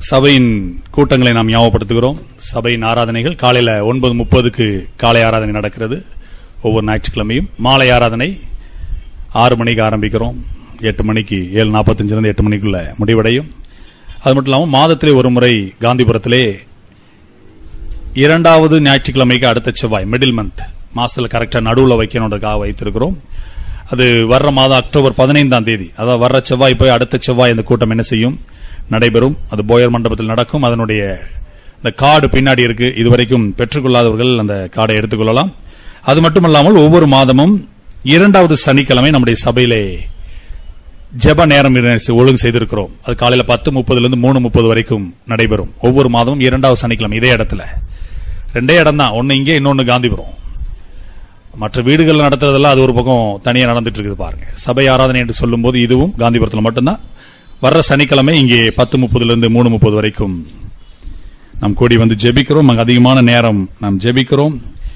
சபையின் கூட்டங்களை நாம் ஞாபகப்படுத்துகிறோம் சபையின் ஆராதனைகள் காலையில ஒன்பது முப்பதுக்கு காலை ஆராதனை நடக்கிறது ஒவ்வொரு ஞாயிற்றுக்கிழமையும் மாலை ஆராதனை ஆறு மணிக்கு ஆரம்பிக்கிறோம் எட்டு மணிக்கு ஏழு நாற்பத்தஞ்சிலிருந்து எட்டு மணிக்குள்ள முடிவடையும் அது மட்டும் இல்லாமல் மாதத்திலே ஒரு முறை காந்திபுரத்திலே இரண்டாவது ஞாயிற்றுக்கிழமைக்கு அடுத்த செவ்வாய் மிடில் மந்த் மாசத்துல கரெக்டா நடுவுல வைக்கணுன்றதுக்காக வைத்திருக்கிறோம் அது வர்ற மாதம் அக்டோபர் பதினைந்தாம் தேதி அதாவது வர்ற செவ்வாய் போய் அடுத்த செவ்வாய் இந்த கூட்டம் என்ன செய்யும் நடைபெறும் அது போயர் மண்டபத்தில் நடக்கும் அதனுடைய இந்த கார்டு பின்னாடி இருக்கு இதுவரைக்கும் பெற்றுக்கொள்ளாதவர்கள் அந்த கார்டை எடுத்துக்கொள்ளலாம் அது மட்டுமல்லாமல் ஒவ்வொரு மாதமும் இரண்டாவது சனிக்கிழமை நம்முடைய சபையிலே ஜெப நேரம் இரு- ஒழுங்கு செய்திருக்கிறோம் அது காலையில பத்து முப்பதுல இருந்து மூணு முப்பது வரைக்கும் நடைபெறும் ஒவ்வொரு மாதமும் இரண்டாவது சனிக்கிழமை இதே இடத்துல ரெண்டே இடம் தான் ஒன்னு இங்கே இன்னொன்னு காந்திபுரம் மற்ற வீடுகள் நடத்துறதெல்லாம் அது ஒரு பக்கம் தனியா நடந்துட்டு இருக்குது பாருங்க சபை ஆராதனை என்று சொல்லும்போது இதுவும் காந்திபுரத்தில் மட்டும்தான் வர்ற சனிக்கிழமை இங்கே பத்து முப்பதுல இருந்து மூணு முப்பது வரைக்கும் நாம் கூடி வந்து ஜெபிக்கிறோம் அங்கு அதிகமான நேரம் நாம் ஜெபிக்கிறோம்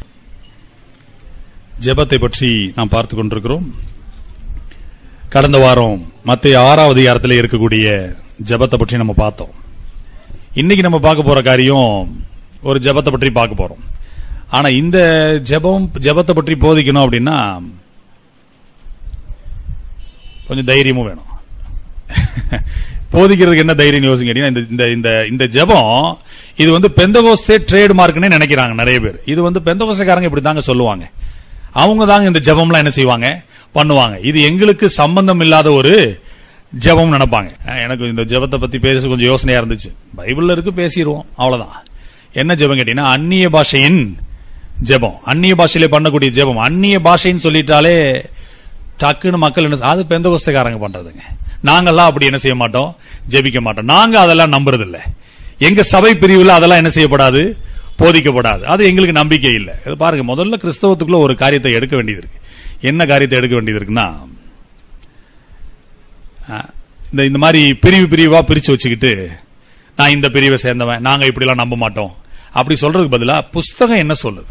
ஜெபத்தை பற்றி நாம் பார்த்துக் கொண்டிருக்கிறோம் கடந்த வாரம் மத்திய ஆறாவது அதிகாரத்தில் இருக்கக்கூடிய ஜெபத்தை பற்றி நம்ம பார்த்தோம் இன்னைக்கு நம்ம பார்க்க போற காரியம் ஒரு ஜெபத்தை பற்றி பார்க்க போறோம் ஆனா இந்த ஜெபம் ஜெபத்தை பற்றி போதிக்கணும் அப்படின்னா கொஞ்சம் தைரியமும் வேணும் போதிக்கிறதுக்கு என்ன தைரியம் யோசிங்க கேட்டீங்கன்னா, இந்த இந்த இந்த இந்த ஜெபம் இது வந்து பெந்தகோஸ்தே ட்ரேட் மார்க்னே நினைக்கிறாங்க நிறைய பேர் இது வந்து பெந்தகோஸ்தேக்காரங்க இப்படி தாங்க சொல்லுவாங்க அவங்க தாங்க இந்த ஜெபம்லாம் என்ன செய்வாங்க பண்ணுவாங்க இது எங்களுக்கு சம்பந்தம் இல்லாத ஒரு ஜெபம் நினைப்பாங்க அஹ் எனக்கு இந்த ஜெபத்தை பத்தி பேச கொஞ்சம் யோசனையா இருந்துச்சு பைபிள்ல இருக்கு பேசிடுவோம் அவ்வளவுதான் என்ன ஜெபம் கேட்டீங்கன்னா அந்நிய பாஷையின் ஜெபம் அந்நிய பாஷையிலே பண்ணக்கூடிய ஜெபம் அந்நிய பாஷைன்னு சொல்லிட்டாலே டக்குன்னு மக்கள் என்ன அது பெந்தகோஸ்தக்காரங்க பண்றதுங்க நாங்கெல்லாம் அப்படி என்ன செய்ய மாட்டோம் ஜெபிக்க மாட்டோம் நாங்க அதெல்லாம் நம்புறது இல்ல எங்க சபை பிரிவுல அதெல்லாம் என்ன செய்யப்படாது போதிக்கப்படாது அது எங்களுக்கு நம்பிக்கை இல்லை இது பாருங்க முதல்ல கிறிஸ்தவத்துக்குள்ள ஒரு காரியத்தை எடுக்க வேண்டியது இருக்கு என்ன காரியத்தை எடுக்க வேண்டியது இருக்குன்னா அஹ், இந்த இந்த மாதிரி பிரிவு பிரிவா பிரிச்சு வச்சுக்கிட்டு நான் இந்த பிரிவை சேர்ந்தவன் நாங்க இப்படி எல்லாம் நம்ப மாட்டோம் அப்படி சொல்றதுக்கு பதிலா புஸ்தகம் என்ன சொல்லுது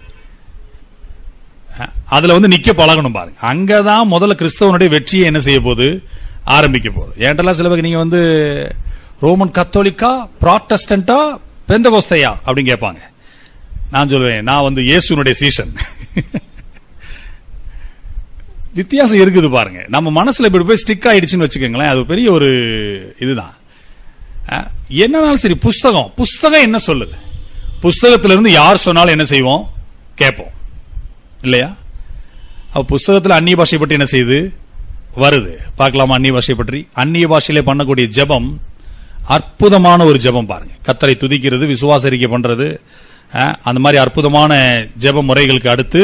அஹ், அதுல வந்து நிக்க பழகணும் பாருங்க அங்கதான் முதல்ல கிறிஸ்தவனுடைய வெற்றியை என்ன செய்ய போகுது ஆரம்பிக்க போகுது ஏன்டெல்லாம் சில பேர் நீங்க வந்து ரோமன் கத்தோலிக்கா ப்ராட்டஸ்டன்டா பெந்தகோஸ்தையா அப்படின்னு கேட்பாங்க நான் சொல்லுவேன் நான் வந்து இயேசுனுடைய சீசன் வித்தியாசம் இருக்குது பாருங்க நம்ம மனசுல இப்படி போய் ஸ்டிக் ஆயிடுச்சுன்னு வச்சுக்கோங்களேன் அது பெரிய ஒரு இதுதான் அஹ், என்னனாலும் சரி புஸ்தகம் புஸ்தகம் என்ன சொல்லுது புஸ்தகத்துல இருந்து யார் சொன்னாலும் என்ன செய்வோம் கேட்போம் இல்லையா அப்ப புஸ்தகத்துல அந்நிய பாஷை பற்றி என்ன செய்யுது வருது பார்க்கலாமா அந்நிய பாஷை பற்றி அந்நிய பாஷையிலே பண்ணக்கூடிய ஜெபம் அற்புதமான ஒரு ஜெபம் பாருங்க கத்தரை துதிக்கிறது விசுவாசரிக்கை பண்றது அஹ், அந்த மாதிரி அற்புதமான ஜெப முறைகளுக்கு அடுத்து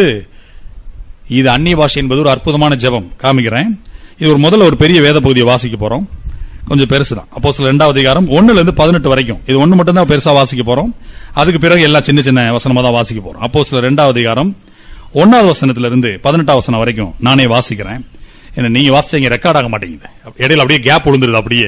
இது அந்நிய பாஷை என்பது ஒரு அற்புதமான ஜெபம் காமிக்கிறேன் இது ஒரு முதல்ல ஒரு பெரிய வேத பகுதியை வாசிக்க போறோம் கொஞ்சம் பெருசு தான் அப்போ சில ரெண்டாவது அதிகாரம் ஒண்ணுல இருந்து பதினெட்டு வரைக்கும் இது ஒண்ணு மட்டும் தான் பெருசா வாசிக்க போறோம் அதுக்கு பிறகு எல்லா சின்ன சின்ன வசனமா தான் வாசிக்க போறோம் அப்போ சில ரெண்டாவது அதிகாரம் ஒன்னாவது வசனத்துல இருந்து பதினெட்டாவது வசனம் வரைக்கும் நானே வாசிக்கிறேன் ஏன்னா நீங்க வாசிச்சீங்க ரெக்கார்ட் ஆக மாட்டேங்குது இடையில அப்படியே கேப் விழுந்துருது அப்படியே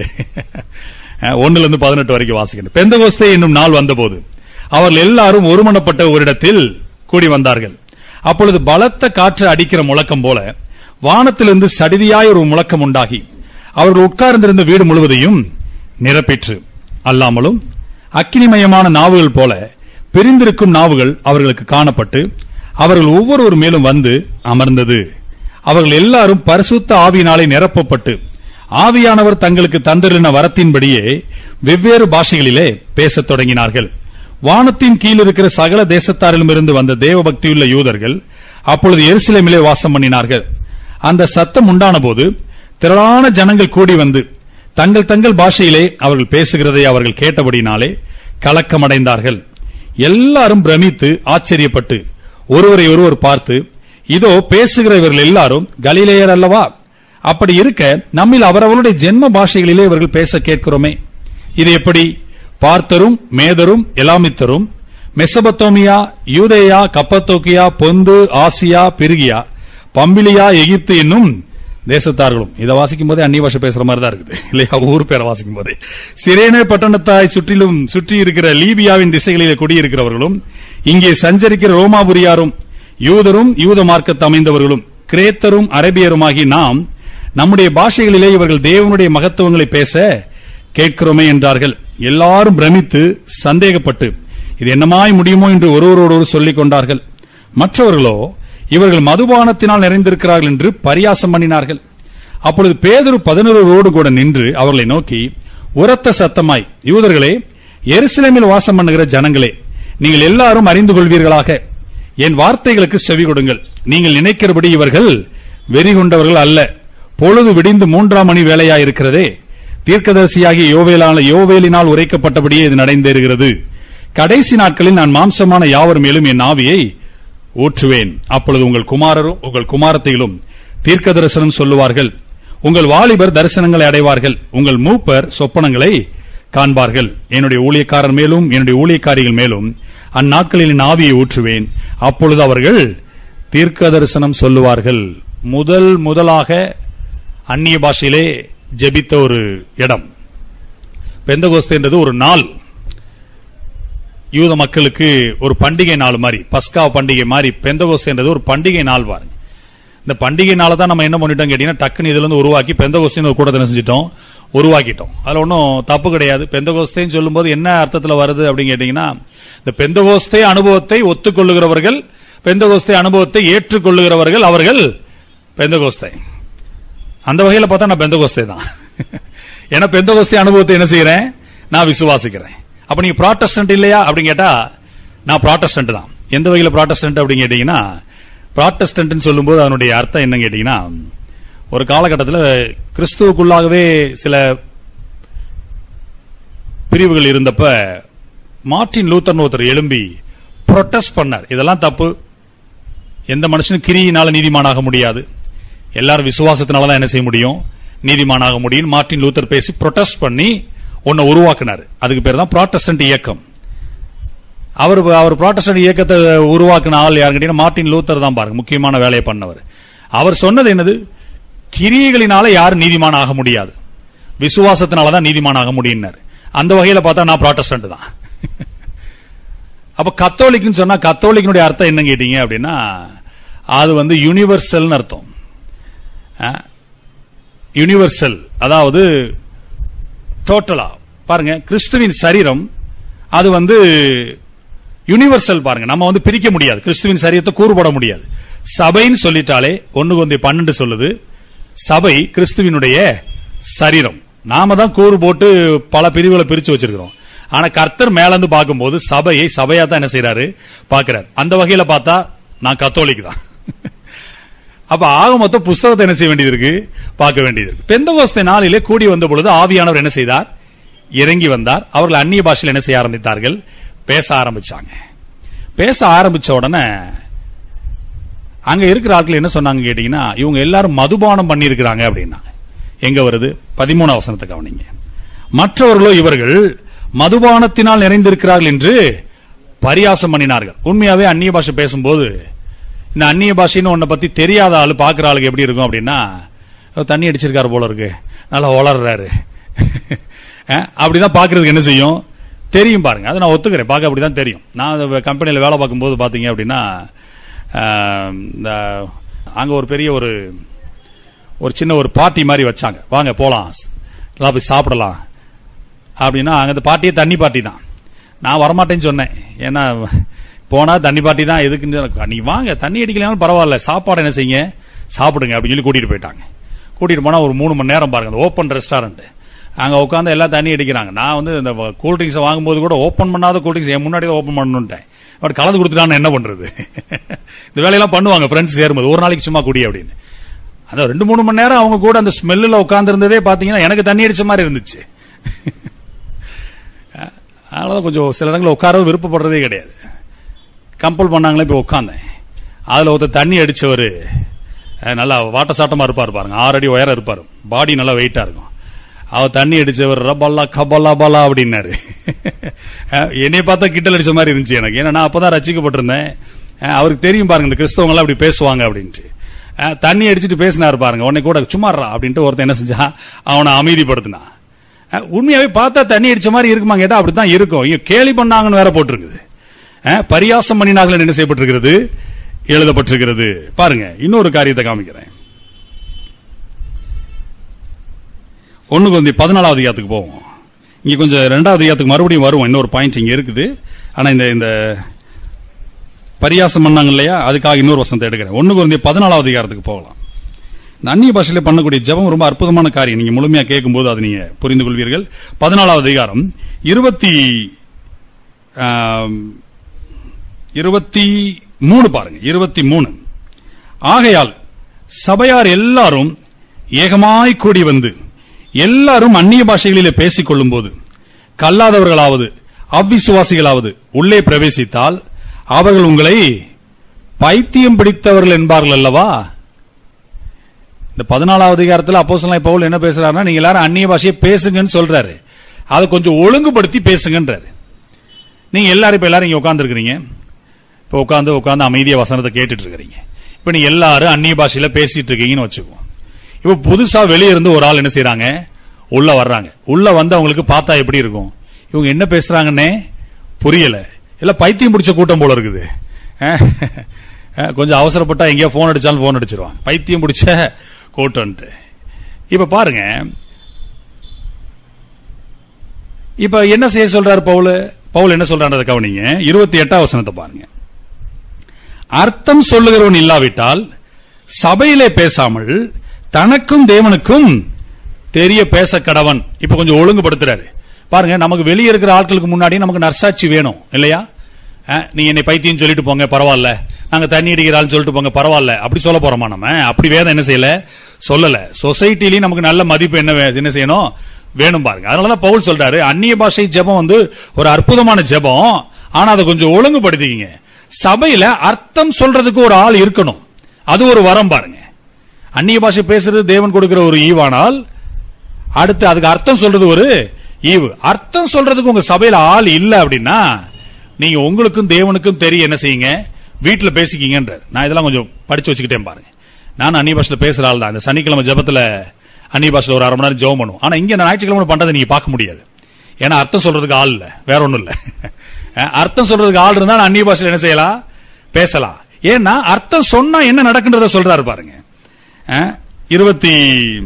அஹ், ஒண்ணுல இருந்து பதினெட்டு வரைக்கும் வாசிக்கிறேன் பெந்தகோஸ்தே என்னும் நாள் வந்தபோது அவர்கள் எல்லாரும் ஒருமனப்பட்ட ஒரு இடத்தில் கூடி வந்தார்கள் அப்பொழுது பலத்த காற்று அடிக்கிற முழக்கம் போல வானத்திலிருந்து சடிதியாய் ஒரு முழக்கம் உண்டாகி அவர்கள் உட்கார்ந்திருந்த வீடு முழுவதையும் நிரப்பிற்று அல்லாமலும் அக்கினிமயமான நாவுகள் போல பிரிந்திருக்கும் நாவுகள் அவர்களுக்கு காணப்பட்டு அவர்கள் ஒவ்வொருவர் மேலும் வந்து அமர்ந்தது அவர்கள் எல்லாரும் பரிசுத்த ஆவியினாலே நிரப்பப்பட்டு ஆவியானவர் தங்களுக்கு தந்திருந்த வரத்தின்படியே வெவ்வேறு பாஷைகளிலே பேசத் தொடங்கினார்கள் வானத்தின் கீழ் இருக்கிற சகல தேசத்தாரிலுமிருந்து வந்த தேவ பக்தியுள்ள யூதர்கள் அப்பொழுது எருசலேமிலே வாசம் பண்ணினார்கள் அந்த சத்தம் உண்டான போது திரளான ஜனங்கள் கூடி வந்து தங்கள் தங்கள் பாஷையிலே அவர்கள் பேசுகிறதை அவர்கள் கேட்டபடினாலே கலக்கமடைந்தார்கள் எல்லாரும் பிரமித்து ஆச்சரியப்பட்டு ஒருவரை ஒருவர் பார்த்து இதோ பேசுகிற இவர்கள் எல்லாரும் கலிலேயர் அல்லவா அப்படி இருக்க நம்மில் அவரவருடைய ஜென்ம பாஷைகளிலே இவர்கள் பேச கேட்கிறோமே இது எப்படி பார்த்தரும் மேதரும் எலாமித்தரும் மெசபத்தோமியா யூதேயா கப்பத்தோக்கியா பொந்து ஆசியா பிரிகியா பம்பிலியா எகிப்து என்னும் தேசத்தார்களும் இதை வாசிக்கும் போதே அந்நிய பாஷை பேசுற மாதிரி தான் இருக்குது இல்லையா ஊர் பேரை வாசிக்கும் போதே சிரேனே பட்டணத்தாய் சுற்றிலும் சுற்றி இருக்கிற லீபியாவின் திசைகளிலே குடியிருக்கிறவர்களும் இங்கே சஞ்சரிக்கிற ரோமாபுரியாரும் யூதரும் யூத மார்க்கத்து அமைந்தவர்களும் கிரேத்தரும் அரபியருமாகி நாம் நம்முடைய பாஷைகளிலே இவர்கள் தேவனுடைய மகத்துவங்களை பேச கேட்கிறோமே என்றார்கள் எல்லாரும் பிரமித்து சந்தேகப்பட்டு இது என்னமாய் முடியுமோ என்று ஒருவரோடு சொல்லிக் கொண்டார்கள் மற்றவர்களோ இவர்கள் மதுபானத்தினால் நிறைந்திருக்கிறார்கள் என்று பரியாசம் பண்ணினார்கள் அப்பொழுது பேதுரு பதினொருவரோடு கூட நின்று அவர்களை நோக்கி உரத்த சத்தமாய் யூதர்களே எருசலேமில் வாசம் பண்ணுகிற ஜனங்களே நீங்கள் எல்லாரும் அறிந்து கொள்வீர்களாக என் வார்த்தைகளுக்கு செவி கொடுங்கள் நீங்கள் நினைக்கிறபடி இவர்கள் வெறி கொண்டவர்கள் அல்ல பொழுது விடிந்து மூன்றாம் மணி வேலையாயிருக்கிறதே தீர்க்கதரிசியாகிய யோவேலான யோவேலினால் உரைக்கப்பட்டபடியே இது நடந்தேறுகிறது கடைசி நாட்களில் நான் மாம்சமான யாவர் மேலும் என் ஆவியை ஊற்றுவேன் அப்பொழுது உங்கள் குமாரரும் உங்கள் குமாரத்தையிலும் தீர்க்க தரிசனம் சொல்லுவார்கள் உங்கள் வாலிபர் தரிசனங்களை அடைவார்கள் உங்கள் மூப்பர் சொப்பனங்களை காண்பார்கள் என்னுடைய ஊழியக்காரர் மேலும் என்னுடைய ஊழியக்காரிகள் மேலும் அந்நாட்களில் என் ஆவியை ஊற்றுவேன் அப்பொழுது அவர்கள் தீர்க்க தரிசனம் சொல்லுவார்கள் முதல் முதலாக அந்நிய பாஷையிலே ஜெபித்த ஒரு இடம் பெந்தகோஸ்துன்றது ஒரு நாள் யூத மக்களுக்கு ஒரு பண்டிகை நாள் மாதிரி பஸ்கா பண்டிகை மாதிரி பெந்தகோஸ்துன்றது ஒரு பண்டிகை நாள் பாருங்க இந்த பண்டிகை நாளை தான் நம்ம என்ன பண்ணிட்டோம் கேட்டீங்கன்னா டக்குன்னு இதுல இருந்து உருவாக்கி பெந்தகோஸ்தின்னு ஒரு கூட்டத்தை என்ன செஞ்சிட்டோம் உருவாக்கிட்டோம் அதுல ஒன்றும் தப்பு கிடையாது பெந்தகோஸ்தேன்னு சொல்லும்போது என்ன அர்த்தத்துல வருது அப்படின்னு கேட்டீங்கன்னா இந்த பெந்தகோஸ்தே அனுபவத்தை ஒத்துக்கொள்ளுகிறவர்கள் பெந்தகோஸ்தே அனுபவத்தை ஏற்றுக்கொள்ளுகிறவர்கள் அவர்கள் பெந்தகோஸ்தை அந்த வகையில பார்த்தா நான் பெந்தகோஸ்தே தான் ஏன்னா பெந்தகோஸ்தே அனுபவத்தை என்ன செய்யறேன் நான் விசுவாசிக்கிறேன் அப்ப நீங்க ப்ராட்டஸ்டன்ட் இல்லையா அப்படின்னு கேட்டா நான் ப்ராட்டஸ்டன்ட் தான் எந்த வகையில ப்ராட்டஸ்டன்ட் அப்படின்னு கேட்டீங்கன்னா ப்ராட்டஸ்டன்ட் சொல்லும்போது அதனுடைய அர்த்தம் என்ன கேட்டீங்கன்னா ஒரு காலகட்டத்தில் கிறிஸ்துவுக்குள்ளாகவே சில பிரிவுகள் இருந்தப்ப மார்ட்டின் லூத்தர் ஒருத்தர் எழும்பி புரொட்டஸ்ட் பண்ணார் இதெல்லாம் தப்பு எந்த மனுஷனும் கிரியினால நீதிமானாக முடியாது எல்லாரும் விசுவாசத்தினால தான் என்ன செய்ய முடியும் நீதிமானாக முடியும் மார்ட்டின் லூத்தர் பேசி புரொட்டஸ்ட் பண்ணி ஒன்ன உருவாக்குனார் அதுக்கு பேர் தான் ப்ராட்டஸ்டன்ட் இயக்கம் அவர் அவர் ப்ராட்டஸ்டன்ட் இயக்கத்தை உருவாக்குன ஆள் யாருன்னு கேட்டீங்கன்னா மார்ட்டின் லூத்தர் தான் பாருங்க முக்கியமான வேலையை பண்ணவர் அவர் சொன்னது என்னது கிரியைகளினால யாரும் நீதிமான் ஆக முடியாது விசுவாசத்தினால தான் நீதிமான் ஆக முடியினார் அந்த வகையில பார்த்தா நான் ப்ராட்டஸ்டன்ட் தான் அப்ப கத்தோலிக்னு சொன்னா கத்தோலிக்கனுடைய அர்த்தம் என்ன கேட்டீங்க அப்படின்னா அது வந்து யூனிவர்சல்னு அர்த்தம் யூனிவர்சல் அதாவது டோட்டலா பாருங்க கிறிஸ்துவின் சரீரம் அது வந்து யூனிவர்சல் பாருங்க நம்ம வந்து பிரிக்க முடியாது கிறிஸ்துவின் சரீரத்தை கூறுபட முடியாது சபைன்னு சொல்லிட்டாலே ஒண்ணு கொஞ்சம் பன்னெண்டு சொல்லுது சபை கிறிஸ்துவினுடைய சரீரம் நாம தான் கூறு போட்டு பல பிரிவுகளை பிரிச்சு வச்சிருக்கிறோம் ஆனா கர்த்தர் மேல இருந்து பார்க்கும்போது சபையை சபையா தான் என்ன செய்யறாரு பாக்குறாரு அந்த வகையில பார்த்தா நான் கத்தோலிக் தான் அப்ப ஆக மொத்தம் புஸ்தகத்தை என்ன செய்ய வேண்டியது இருக்கு பார்க்க வேண்டியது இருக்கு பெந்தகோஸ்தே நாளிலே கூடி வந்த பொழுது ஆவியானவர் என்ன செய்தார் இறங்கி வந்தார் அவர்கள் அந்நிய பாஷையில் என்ன செய்ய ஆரம்பித்தார்கள் பேச ஆரம்பிச்சாங்க பேச ஆரம்பிச்ச உடனே அங்க இருக்கிற ஆட்கள் என்ன சொன்னாங்க கேட்டீங்கன்னா இவங்க எல்லாரும் மதுபானம் பண்ணி இருக்கிறாங்க அப்படின்னாங்க எங்க வருது பதிமூணாம் வசனத்தை கவனிங்க மற்றவர்களோ இவர்கள் மதுபானத்தினால் நிறைந்திருக்கிறார்கள் என்று பரியாசம் பண்ணினார்கள் உண்மையாவே அந்நிய பாஷை பேசும்போது இந்த அந்நிய பாஷைன்னு உன்னை பத்தி தெரியாத ஆளு பாக்குற ஆளுக்கு எப்படி இருக்கும் அப்படின்னா தண்ணி அடிச்சிருக்காரு போல இருக்கு நல்லா வளர்றாரு அப்படிதான் பாக்குறதுக்கு என்ன செய்யும் தெரியும் பாருங்க அதை நான் ஒத்துக்கிறேன் பார்க்க அப்படிதான் தெரியும் நான் கம்பெனியில் வேலை பார்க்கும்போது பாத்தீங்க அப்படின்னா இந்த அங்க ஒரு பெரிய ஒரு ஒரு சின்ன ஒரு பார்ட்டி மாதிரி வச்சாங்க வாங்க போலாம் எல்லாம் போய் சாப்பிடலாம் அப்படின்னா அங்க இந்த பார்ட்டியே தண்ணி பார்ட்டி தான் நான் வரமாட்டேன்னு சொன்னேன் ஏன்னா போனா தண்ணி பார்ட்டி தான் எதுக்குன்னு நீ வாங்க தண்ணி அடிக்கலாம்னு பரவாயில்ல சாப்பாடு என்ன செய்யுங்க சாப்பிடுங்க அப்படின்னு சொல்லி கூட்டிட்டு போயிட்டாங்க கூட்டிட்டு போனா ஒரு மூணு மணி நேரம் பாருங்க அந்த ஓப்பன் ரெஸ்டாரண்ட் அங்க உட்காந்து எல்லாம் தண்ணி அடிக்கிறாங்க நான் வந்து இந்த கூல் ட்ரிங்க்ஸ் வாங்கும்போது கூட ஓப்பன் பண்ணாத கூல் ட்ரிங்க்ஸ் என் முன்னாடி ஓப்பன் பண்ணணுன்ட்டேன் பட் கலந்து கொடுத்துட்டான்னு என்ன பண்றது இந்த வேலையெல்லாம் பண்ணுவாங்க ஃப்ரெண்ட்ஸ் சேரும்போது ஒரு நாளைக்கு சும்மா குடி அப்படின்னு அதான் ரெண்டு மூணு மணி நேரம் அவங்க கூட அந்த ஸ்மெல்ல உட்கார்ந்து இருந்ததே பாத்தீங்கன்னா எனக்கு தண்ணி அடிச்ச மாதிரி இருந்துச்சு அதனாலதான் கொஞ்சம் சில இடங்களில் உட்கார விருப்பப்படுறதே கிடையாது கம்பல் பண்ணாங்களே போய் உட்காந்தேன் அதுல ஒருத்தர் தண்ணி அடிச்சவர் நல்லா வாட்ட சாட்டமா இருப்பார் பாருங்க ஆறு அடி உயரம் இருப்பார் பாடி நல்லா வெயிட்டா இருக்கும் அவர் தண்ணி அடிச்சவர் ரபல்லா கபல்லா பலா அப்படின்னாரு என்னைய பார்த்தா கிட்டல் அடிச்ச மாதிரி இருந்துச்சு எனக்கு ஏன்னா நான் அப்பதான் ரசிக்கப்பட்டிருந்தேன் அவருக்கு தெரியும் பாருங்க இந்த கிறிஸ்தவங்க எல்லாம் அப்படி பேசுவாங்க அப்படின்ட்டு தண்ணி அடிச்சுட்டு பேசினாரு பாருங்க உன்னை கூட சும்மாறா அப்படின்ட்டு ஒருத்தன் என்ன செஞ்சா அவனை அமைதிப்படுத்தினான் உண்மையாவே பார்த்தா தண்ணி அடிச்ச மாதிரி இருக்குமா கேட்டா அப்படித்தான் இருக்கும் இங்க கேலி பண்ணாங்கன்னு வேற போட்டிருக்குது பரியாசம் பண்ணினார்கள் என்ன செய்யப்பட்டிருக்கிறது எழுதப்பட்டிருக்கிறது பாருங்க இன்னொரு காரியத்தை காமிக்கிறேன் ஒண்ணு கொஞ்சம் பதினாலாவது அதிகாரத்துக்கு போவோம் இங்க கொஞ்சம் ரெண்டாவது அதிகாரத்துக்கு மறுபடியும் வருவோம் இன்னொரு பாயிண்ட் இங்க இருக்குது ஆனா இந்த இந்த பரியாசம் பண்ணாங்க இல்லையா அதுக்காக இன்னொரு வசனத்தை எடுக்கிறேன் ஒண்ணு குறைந்த பதினாலாவது அதிகாரத்துக்கு போகலாம் இந்த அந்நிய பாஷையில பண்ணக்கூடிய ஜெபம் ரொம்ப அற்புதமான காரியம் நீங்க முழுமையா கேட்கும்போது அதை நீங்க புரிந்து கொள்வீர்கள் பதினாலாவது அதிகாரம் இருபத்தி ஆம், இருபத்தி மூணு பாருங்க இருபத்தி மூணு ஆகையால் சபையார் எல்லாரும் ஏகமாய் கூடி வந்து எல்லாரும் அந்நிய பாஷைகளிலே பேசிக் கொள்ளும்போது கல்லாதவர்களாவது அவ்விசுவாசிகளாவது உள்ளே பிரவேசித்தால் அவர்கள் உங்களை பைத்தியம் பிடித்தவர்கள் என்பார்கள் அல்லவா இந்த பதினாலாவது அதிகாரத்தில் அப்போஸ்தலனாகிய பவுல் என்ன பேசுறாருன்னா நீங்க எல்லாரும் அந்நிய பாஷையை பேசுங்கன்னு சொல்றாரு அதை கொஞ்சம் ஒழுங்குபடுத்தி பேசுங்கன்றாரு நீங்க எல்லாரும் இப்ப எல்லாரும் இங்க உட்கார்ந்து இப்ப உட்கார்ந்து உட்கார்ந்து அமைதியா வசனத்தை கேட்டுட்டு இருக்கிறீங்க இப்ப நீங்க எல்லாரும் அந்நிய பாஷையில பேசிட்டு இருக்கீங்கன்னு வச்சுக்குவோம் இப்ப புதுசா வெளிய இருந்து ஒரு ஆள் என்ன செய்றாங்க உள்ள வர்றாங்க உள்ள வந்து அவங்களுக்கு பார்த்தா எப்படி இருக்கும் இவங்க என்ன பேசுறாங்கன்னே புரியல இல்ல பைத்தியம் பிடிச்ச கூட்டம் போல இருக்குது அஹ், அஹ், கொஞ்சம் அவசரப்பட்டா எங்கேயோ போன் அடிச்சாலும் போன் அடிச்சிருவாங்க பைத்தியம் பிடிச்ச கூட்டம்ட்டு இப்ப பாருங்க இப்ப என்ன செய்ய சொல்றாரு பவுல் பவுல் என்ன சொல்றான்றத கவனிங்க இருபத்தி எட்டாம் வசனத்தை பாருங்க அர்த்தம் சொல்லுகிறவன் இல்லாவிட்டால் சபையிலே பேசாமல் தனக்கும் தேவனுக்கும் தெரிய பேச கடவன் இப்ப கொஞ்சம் ஒழுங்குபடுத்துறாரு பாருங்க நமக்கு வெளியே இருக்கிற ஆட்களுக்கு முன்னாடி நமக்கு நர்சாட்சி வேணும் இல்லையா அஹ், நீ என்னை பைத்தியம் சொல்லிட்டு போங்க பரவாயில்ல நாங்க தண்ணி அடிக்கிறாள் சொல்லிட்டு போங்க பரவாயில்ல அப்படி சொல்ல போறோமா நம்ம அப்படி வேதம் என்ன செய்யல சொல்லல சொசைட்டிலயும் நமக்கு நல்ல மதிப்பு என்ன வே- என்ன செய்யணும் வேணும் பாருங்க அதனாலதான் பவுல் சொல்றாரு அந்நிய பாஷை ஜெபம் வந்து ஒரு அற்புதமான ஜெபம் ஆனா அதை கொஞ்சம் ஒழுங்குபடுத்திக்கிங்க சபையில அர்த்தம் சொல்றதுக்கு ஒரு ஆள் இருக்கணும் அது ஒரு வரம் பாருங்க அந்நிய பாஷை பேசுறது தேவன் கொடுக்கிற ஒரு ஈவானால் அடுத்து அதுக்கு அர்த்தம் சொல்றது ஒரு ஈவு அர்த்தம் சொல்றதுக்கு உங்க சபையில ஆள் இல்ல அப்படின்னா நீங்க உங்களுக்கும் தேவனுக்கும் தெரிய என்ன செய்யுங்க வீட்டுல பேசிக்கிங்கன்றார் நான் இதெல்லாம் கொஞ்சம் படிச்சு வச்சுக்கிட்டேன் பாருங்க நான் அந்நிய பாஷையில பேசுற ஆள் தான் இந்த சனிக்கிழமை ஜெபத்துல அந்நிய பாஷையில ஒரு அரை மணி நேரம் ஜெபம் பண்ணுவோம் ஆனா இங்க நான் ஞாயிற்றுக்கிழமை பண்றதை நீங்க பார்க்க முடியாது ஏன்னா அர்த்தம் சொல்றதுக்கு ஆள் இல்ல வேற ஒண்ணும் இல்ல அஹ் அர்த்தம் சொல்றதுக்கு ஆள் இருந்தா நான் அந்நிய பாஷையில என்ன செய்யலாம் பேசலாம் ஏன்னா அர்த்தம் சொன்னா என்ன நடக்குன்றத சொல்றாரு பாருங்க அஹ் இருபத்தி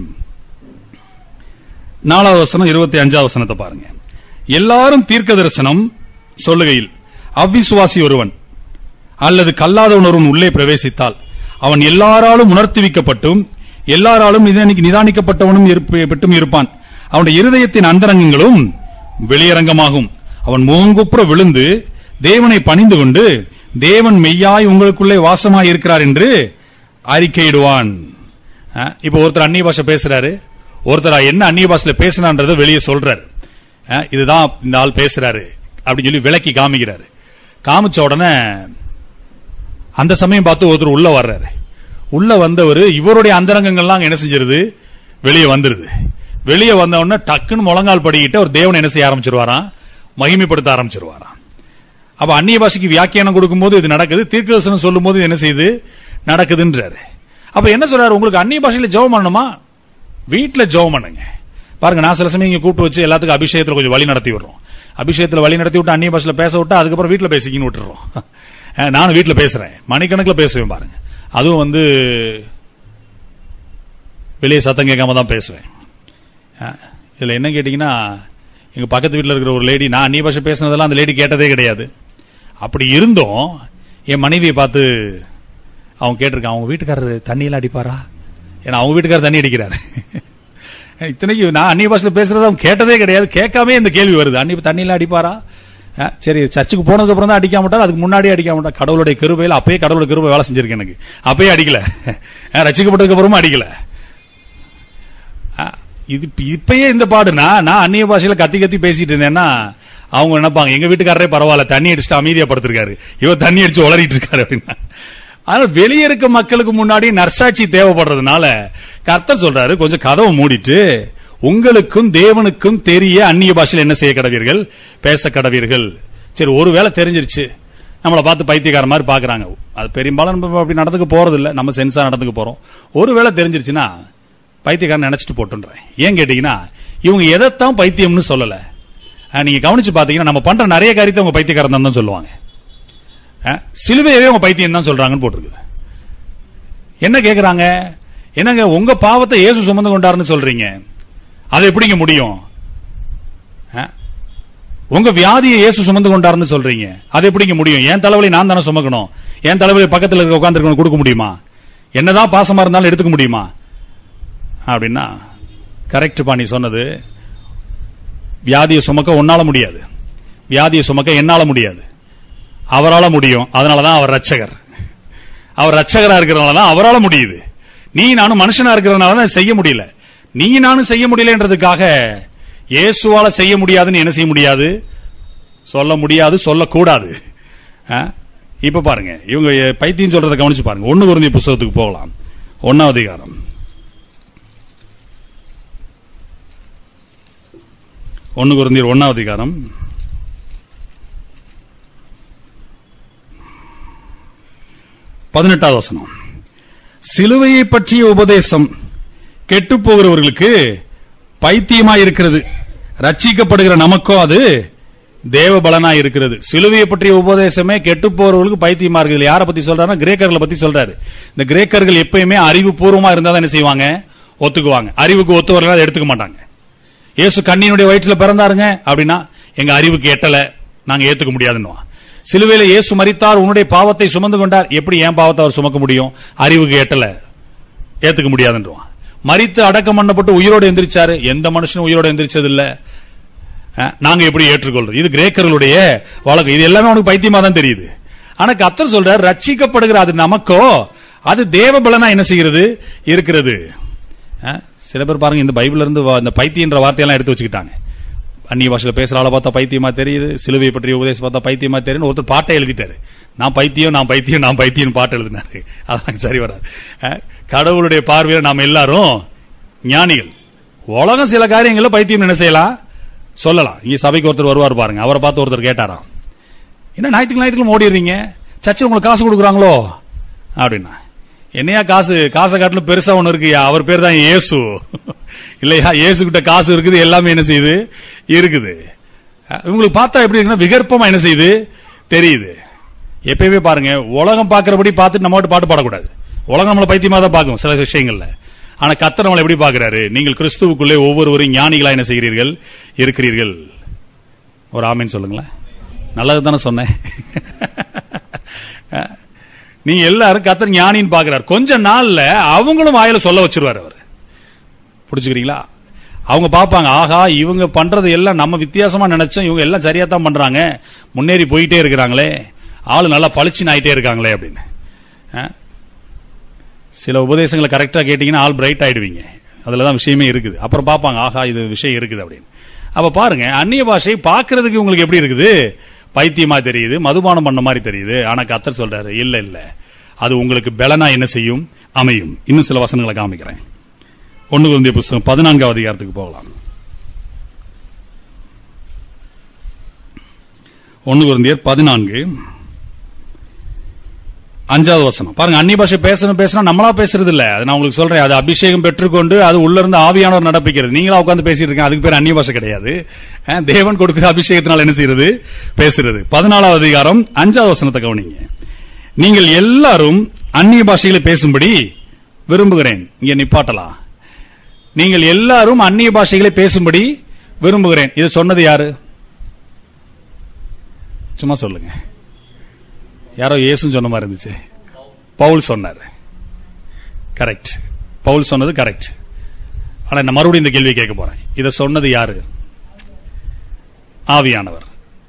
நாலாவது வசனம் இருபத்தி அஞ்சாவது வசனத்தை பாருங்க எல்லாரும் தீர்க்க தரிசனம் சொல்லுகையில் அவ்விசுவாசி ஒருவன் அல்லது கல்லாதவன் ஒருவன் உள்ளே பிரவேசித்தால் அவன் எல்லாராலும் உணர்த்துவிக்கப்பட்டும் எல்லாராலும் நிதானி- நிதானிக்கப்பட்டவனும் இருப்ப- பட்டும் இருப்பான் அவனுடைய இருதயத்தின் அந்தரங்கங்களும் வெளியரங்கமாகும் அவன் முகங்குப்புற விழுந்து தேவனை பணிந்து கொண்டு தேவன் மெய்யாய் உங்களுக்குள்ளே வாசமாய் இருக்கிறார் என்று அறிக்கையிடுவான் அஹ், இப்ப ஒருத்தர் அந்நிய பாஷை பேசுறாரு ஒருத்தர் என்ன அந்நிய பாஷையில பேசினான்றத வெளியே சொல்றாரு அஹ், இதுதான் இந்த ஆள் பேசுறாரு அப்படின்னு சொல்லி விளக்கி காமிக்கிறாரு காமிச்ச உடனே அந்த சமயம் பார்த்து ஒருத்தர் உள்ள வர்றாரு உள்ள வந்தவர் இவருடைய அந்தரங்கங்கள்லாம் அங்க என்ன செஞ்சிருது வெளியே வந்துருது வெளியே வந்த உடனே டக்குன்னு முழங்கால் படிக்கிட்டு அவர் தேவனை என்ன செய்ய ஆரம்பிச்சிருவாராம் மகிமைப்படுத்த ஆரம்பிச்சிருவாராம் அப்ப அந்நிய பாஷைக்கு வியாக்கியானம் கொடுக்கும்போது இது நடக்குது தீர்க்கதரிசனம் சொல்லும் போது இது என்ன செய்யுது நடக்குதுன்றாரு அப்ப என்ன சொல்றாரு உங்களுக்கு அந்நிய பாஷையில ஜெபம் பண்ணணுமா வீட்டுல ஜெபம் பண்ணுங்க பாருங்க நான் சில சமயம் இங்க கூப்பிட்டு வச்சு எல்லாத்துக்கும் அபிஷேகத்துல கொஞ்சம் வழி நடத்தி விடுறோம் அபிஷேகத்துல வழி நடத்தி விட்டு அந்நிய பாஷையில பேச விட்டா அதுக்கப்புறம் வீட்டுல பேசிக்கின்னு விட்டுறோம் அஹ் நானும் வீட்டுல பேசுறேன் மணிக்கணக்கில் பேசுவேன் பாருங்க அதுவும் வந்து வெளியே சத்தம் கேட்காம தான் பேசுவேன் அஹ் இதுல என்ன கேட்டீங்கன்னா எங்க பக்கத்து வீட்டுல இருக்கிற ஒரு லேடி நான் அந்நிய பாஷை பேசினதெல்லாம் அந்த லேடி கேட்டதே கிடையாது அப்படி இருந்தும் என் மனைவியை பார்த்து அவன் கேட்டிருக்கான் அவங்க வீட்டுக்காரரு தண்ணியெல்லாம் அடிப்பாரா ஏன்னா அவங்க வீட்டுக்காரர் தண்ணி அடிக்கிறாரு இத்தனைக்கு நான் அந்நிய பாஷையில பேசுறது அவன் கேட்டதே கிடையாது கேட்காம இந்த கேள்வி வருது அன்னி தண்ணியெல்லாம் அடிப்பாரா அஹ் சரி சர்ச்சுக்கு போனதுக்கு அப்புறம் தான் அடிக்க மாட்டார் அதுக்கு முன்னாடியே அடிக்க மாட்டார் கடவுளுடைய கிருபையில அப்பயே கடவுளுடைய கிருபை வேலை செஞ்சிருக்கு எனக்கு அப்பயே அடிக்கல அஹ் ரட்சிக்கப்பட்டதுக்கு அப்புறமா அடிக்கல அஹ் இது இப்பயே இந்த பாடுனா நான் அந்நிய பாஷையில கத்தி கத்தி பேசிட்டு இருந்தேன்னா அவங்க நினைப்பாங்க எங்க வீட்டுக்காரரே பரவாயில்ல தண்ணி அடிச்சுட்டு அமைதியா படுத்திருக்காரு இவர் தண்ணி அடிச்சு உளறிட்டு இருக்காரு அப்படின்னா ஆனால் வெளியே இருக்க மக்களுக்கு முன்னாடி நர்சாட்சி தேவைப்படுறதுனால கர்த்தர் சொல்றாரு கொஞ்சம் கதவை மூடிட்டு உங்களுக்கும் தேவனுக்கும் தெரிய அந்நிய பாஷையில் என்ன செய்ய கடவீர்கள் பேச கடவீர்கள் சரி ஒருவேளை தெரிஞ்சிருச்சு நம்மளை பார்த்து பைத்தியக்கார மாதிரி பாக்குறாங்க அது பெரும்பாலும் நம்ம அப்படி நடந்துக்க போறது இல்ல நம்ம சென்சா நடந்துக்க போறோம் ஒருவேளை தெரிஞ்சிருச்சுன்னா பைத்தியக்காரன் நினைச்சிட்டு போட்டுன்றேன் ஏன் கேட்டீங்கன்னா இவங்க எதைத்தான் பைத்தியம்னு சொல்லல அஹ் நீங்க கவனிச்சு பாத்தீங்கன்னா நம்ம பண்ற நிறைய காரியத்தை அவங்க பைத்தியக்காரன் தான் சொல்லுவாங்க அஹ் சிலுவையவே அவங்க பைத்தியம் தான் சொல்றாங்கன்னு போட்டிருக்குது என்ன கேக்குறாங்க என்னங்க உங்க பாவத்தை இயேசு சுமந்து கொண்டாருன்னு சொல்றீங்க அது எப்படிங்க முடியும் அஹ் உங்க வியாதியை இயேசு சுமந்து கொண்டாருன்னு சொல்றீங்க அது எப்படிங்க முடியும் என் தலைவலி நான் தானே சுமக்கணும் என் தலைவலி பக்கத்துல இருக்க உட்கார்ந்து கொடுக்க முடியுமா என்னதான் பாசமா இருந்தாலும் எடுத்துக்க முடியுமா அப்படின்னா கரெக்ட் பண்ணி சொன்னது வியாதியை சுமக்க உன்னால முடியாது வியாதியை சுமக்க என்னால முடியாது அவரால முடியும் அதனாலதான் அவர் ரட்சகர் அவர் ரட்சகரா இருக்கிறதுனால தான் அவரால முடியுது நீ நானும் மனுஷனா இருக்கிறதுனால தான் செய்ய முடியல நீ நானும் செய்ய முடியலன்றதுக்காக இயேசுவால செய்ய முடியாதுன்னு என்ன செய்ய முடியாது சொல்ல முடியாது சொல்லக்கூடாது ஆ? இப்ப பாருங்க இவங்க பைத்தியம் சொல்றதை கவனிச்சு பாருங்க ஒண்ணு குருந்திய புஸ்தகத்துக்கு போகலாம் ஒன்னாவது அதிகாரம் ஒன்னு குருந்தியர் ஒன்னாவது அதிகாரம் பதினெட்டாவது வசனம் சிலுவையை பற்றிய உபதேசம் கெட்டுப் போகிறவர்களுக்கு பைத்தியமா இருக்கிறது ரட்சிக்கப்படுகிற நமக்கோ அது தேவ பலனா இருக்கிறது சிலுவையை பற்றிய உபதேசமே கெட்டு போறவர்களுக்கு பைத்தியமா இருக்குது இதுல யாரை பத்தி சொல்றாருன்னா கிரேக்கர்களை பத்தி சொல்றாரு இந்த கிரேக்கர்கள் எப்பயுமே அறிவுபூர்வமா இருந்தா தான் என்ன செய்வாங்க ஒத்துக்குவாங்க அறிவுக்கு ஒத்து வரல அதை எடுத்துக்க மாட்டாங்க இயேசு கண்ணியினுடைய வயிற்றுல பிறந்தாருங்க அப்படின்னா எங்க அறிவுக்கு எட்டல நாங்க ஏத்துக்க முடியாதுன்னுவான் சிலுவையில இயேசு மரித்தார் உன்னுடைய பாவத்தை சுமந்து கொண்டார் எப்படி என் பாவத்தை அவர் சுமக்க முடியும் அறிவுக்கு எட்டல ஏத்துக்க முடியாதுன்றான் மரித்து அடக்கம் பண்ணப்பட்டு உயிரோடு எந்திரிச்சாரு எந்த மனுஷனும் உயிரோடு எந்திரிச்சது இல்ல அஹ், நாங்க எப்படி ஏற்றுக்கொள்றது இது கிரேக்கர்களுடைய வழக்கம் இது எல்லாமே அவனுக்கு பைத்தியமா தான் தெரியுது ஆனா கத்தர் சொல்றார் ரட்சிக்கப்படுகிற அது நமக்கோ அது தேவ பலனா என்ன செய்கிறது இருக்கிறது அஹ், சில பேர் பாருங்க இந்த பைபிள்ல இருந்து வா- இந்த பைத்தியன்ற வார்த்தையெல்லாம் எடுத்து வச்சுக்கிட்டாங்க அந்நிய பாஷையில பேசுற ஆளை பார்த்தா பைத்தியமா தெரியுது சிலுவை பற்றிய உபதேசம் பார்த்தா பைத்தியமா தெரியும் ஒருத்தர் பாட்டை எழுதிட்டாரு நான் பைத்தியம் நான் பைத்தியம் நான் பைத்தியம் பாட்டு எழுதினாரு அதெல்லாம் சரி வராது அஹ், கடவுளுடைய பார்வையில நாம எல்லாரும் ஞானிகள் உலகம் சில காரியங்களை பைத்தியம் என்ன செய்யலாம் சொல்லலாம் இங்க சபைக்கு ஒருத்தர் வருவார் பாருங்க அவரை பார்த்து ஒருத்தர் கேட்டாராம் என்ன ஞாயிற்றுக்கிழமை ஞாயிற்றுக்கிழமை ஓடிடுறீங்க சர்ச்சில் உங்களுக்கு காசு கொடுக்குறாங்களோ அப்படின்னா என்னையா காசு காசை காட்டிலும் பெருசா ஒண்ணு இருக்குயா அவர் பேர் தான் இயேசு இல்லையா இயேசு கிட்ட காசு இருக்குது எல்லாமே என்ன செய்யுது இருக்குது அஹ் இவங்களுக்கு பார்த்தா எப்படி இருக்குன்னா விகற்பமா என்ன செய்யுது தெரியுது எப்பயுமே பாருங்க உலகம் பார்க்கறபடி பார்த்துட்டு நம்ம மட்டும் பாட்டு பாடக்கூடாது உலகம் நம்மளை பைத்தியமா தான் பார்க்கும் சில விஷயங்கள்ல ஆனா கத்தர் நம்மளை எப்படி பார்க்கறாரு நீங்கள் கிறிஸ்துவுக்குள்ளே ஒவ்வொருவரும் ஞானிகளா என்ன செய்கிறீர்கள் இருக்கிறீர்கள் ஒரு ஆமீன் சொல்லுங்களேன் நல்லது தானே சொன்னேன் அஹ், நீங்க எல்லாரும் கத்தர் ஞானின்னு பாக்குறாரு கொஞ்ச நாள்ல அவங்களும் வாயில சொல்ல வச்சிருவாரு அவர் புடிச்சுக்கிறீங்களா அவங்க பார்ப்பாங்க ஆஹா இவங்க பண்றது எல்லாம் நம்ம வித்தியாசமா நினைச்சோம் இவங்க எல்லாம் சரியா தான் பண்றாங்க முன்னேறி போயிட்டே இருக்கிறாங்களே ஆளு நல்லா பளிச்சுன்னு ஆயிட்டே இருக்காங்களே அப்படின்னு அஹ், சில உபதேசங்களை கரெக்டா கேட்டீங்கன்னா ஆள் பிரைட் ஆயிடுவீங்க அதுலதான் விஷயமே இருக்குது அப்புறம் பார்ப்பாங்க ஆஹா இது விஷயம் இருக்குது அப்படின்னு அப்ப பாருங்க அந்நிய பாஷை பார்க்கிறதுக்கு உங்களுக்கு எப்படி இருக்குது பைத்தியமா தெரியுது மதுபானம் பண்ண மாதிரி தெரியுது ஆனா கத்தர் சொல்றாரு இல்ல இல்ல அது உங்களுக்கு பலனா என்ன செய்யும் அமையும் இன்னும் சில வசனங்களை காமிக்கிறேன் ஒண்ணு குருந்திய புஸ்தகம் பதினான்காவது அதிகாரத்துக்கு போகலாம் ஒண்ணு குருந்தியர் பதினான்கு அஞ்சாவது வசனம் பாருங்க அந்நிய பாஷை பேசணும் பேசணும் நம்மளா பேசுறது இல்ல அது நான் உங்களுக்கு சொல்றேன் அது அபிஷேகம் பெற்றுக்கொண்டு அது உள்ள இருந்து ஆவியானவர் நடப்பிக்கிறது நீங்களா உட்கார்ந்து பேசிட்டு இருக்கீங்க அதுக்கு பேர் அந்நிய பாஷை கிடையாது அஹ், தேவன் கொடுக்கிற அபிஷேகத்தினால என்ன செய்யறது பேசுறது பதினாலாவது அதிகாரம் அஞ்சாவது வசனத்தை கவனிங்க நீங்கள் எல்லாரும் அந்நிய பாஷைகளை பேசும்படி விரும்புகிறேன் இங்க நிப்பாட்டலாம் நீங்கள் எல்லாரும் அந்நிய பாஷைகளை பேசும்படி விரும்புகிறேன் இது சொன்னது யாரு சும்மா சொல்லுங்க யாரோ இயேசுன்னு சொன்ன மாதிரி இருந்துச்சு பவுல் சொன்னார் கரெக்ட் பவுல் சொன்னது கரெக்ட் ஆனா நான் மறுபடியும் இந்த கேள்வி கேட்க போறேன் இதை சொன்னது யாரு ஆவியானவர்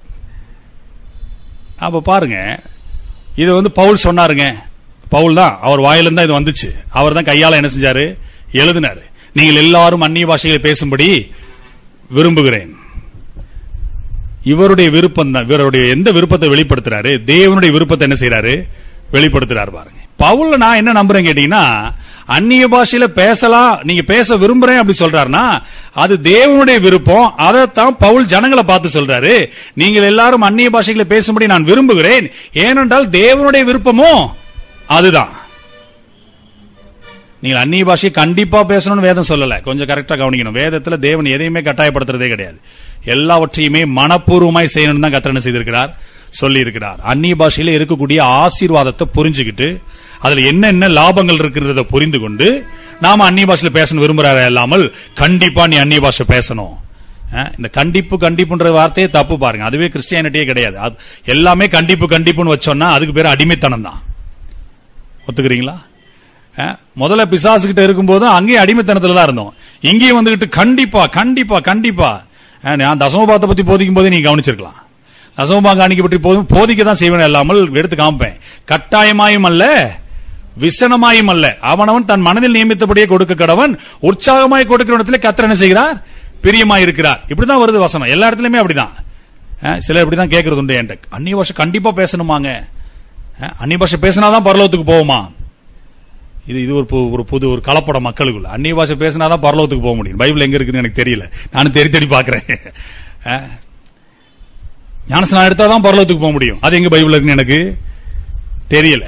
அப்ப பாருங்க இது வந்து பவுல் சொன்னாருங்க பவுல் தான் அவர் வாயிலிருந்து தான் இது வந்துச்சு அவர் தான் கையால என்ன செஞ்சாரு எழுதினாரு நீங்கள் எல்லாரும் அந்நிய பாஷைகளை பேசும்படி விரும்புகிறேன் இவருடைய விருப்பம் தான் இவருடைய எந்த விருப்பத்தை வெளிப்படுத்துறாரு தேவனுடைய விருப்பத்தை என்ன செய்யறாரு வெளிப்படுத்துறாரு பாருங்க பவுல்ல நான் என்ன நம்புறேன் கேட்டீங்கன்னா அந்நிய பாஷையில பேசலாம் நீங்க பேச விரும்புறேன் அப்படி சொல்றாருன்னா அது தேவனுடைய விருப்பம் அதைத்தான் பவுல் ஜனங்களை பார்த்து சொல்றாரு நீங்கள் எல்லாரும் அந்நிய பாஷைகளை பேசும்படி நான் விரும்புகிறேன் ஏனென்றால் தேவனுடைய விருப்பமும் அதுதான் நீங்கள் அந்நிய பாஷையை கண்டிப்பா பேசணும்னு வேதம் சொல்லல கொஞ்சம் கரெக்டா கவனிக்கணும் வேதத்துல தேவன் எதையுமே கட்டாயப்படுத்துறதே கிடையாது எல்லாவற்றையுமே மனப்பூர்வமாய் செய்யணும்னு தான் கத்தனை செய்திருக்கிறார் சொல்லி இருக்கிறார் அந்நிய பாஷையில இருக்கக்கூடிய ஆசீர்வாதத்தை புரிஞ்சுக்கிட்டு அதுல என்னென்ன லாபங்கள் இருக்கிறத புரிந்து கொண்டு நாம அந்நிய பாஷையில பேசணும் விரும்புறாரு இல்லாமல் கண்டிப்பா நீ அந்நிய பாஷை பேசணும் அஹ், இந்த கண்டிப்பு கண்டிப்புன்ற வார்த்தையே தப்பு பாருங்க அதுவே கிறிஸ்டியானிட்டியே கிடையாது அது எல்லாமே கண்டிப்பு கண்டிப்புன்னு வச்சோம்னா அதுக்கு பேர் அடிமைத்தனம் தான் ஒத்துக்கிறீங்களா அஹ், முதல்ல பிசாசுகிட்ட இருக்கும்போது அங்கேயும் அடிமைத்தனத்துல தான் இருந்தோம் இங்கேயும் வந்துகிட்டு கண்டிப்பா கண்டிப்பா கண்டிப்பா அஹ், நான் தசமபாத்தை பத்தி போதிக்கும் போதே நீங்க கவனிச்சிருக்கலாம் தசமபாக அன்னைக்கு பற்றி போதும் போதிக்க தான் செய்வேன் இல்லாமல் எடுத்து காமிப்பேன் கட்டாயமாயும் அல்ல விசனமாயும் அல்ல அவனவன் தன் மனதில் நியமித்தபடியே கொடுக்க கடவன் உற்சாகமாய் கொடுக்கிற இடத்துல கத்தர் என்ன செய்கிறார் பிரியமாய் இருக்கிறார் இப்படிதான் வருது வசனம் எல்லா இடத்துலயுமே அப்படிதான் அஹ், சிலர் இப்படிதான் கேட்கறது உண்டு என்கிட்ட அந்நிய பாஷை கண்டிப்பா பேசணுமாங்க அஹ், அந்நிய பாஷை பேசினாதான் பரலோகத்துக்கு போவோமா இது இது ஒரு பு- ஒரு புது ஒரு கலப்படம் மக்களுக்குள்ள அந்நிய பாஷை பேசினாதான் பரலோகத்துக்கு போக முடியும் பைபிள் எங்க இருக்குன்னு எனக்கு தெரியல நானும் தேடி தேடி பாக்குறேன் அஹ், ஞானஸ்நானம் எடுத்தாதான் பரலோகத்துக்கு போக முடியும் அது எங்க பைபிள் இருக்குன்னு எனக்கு தெரியல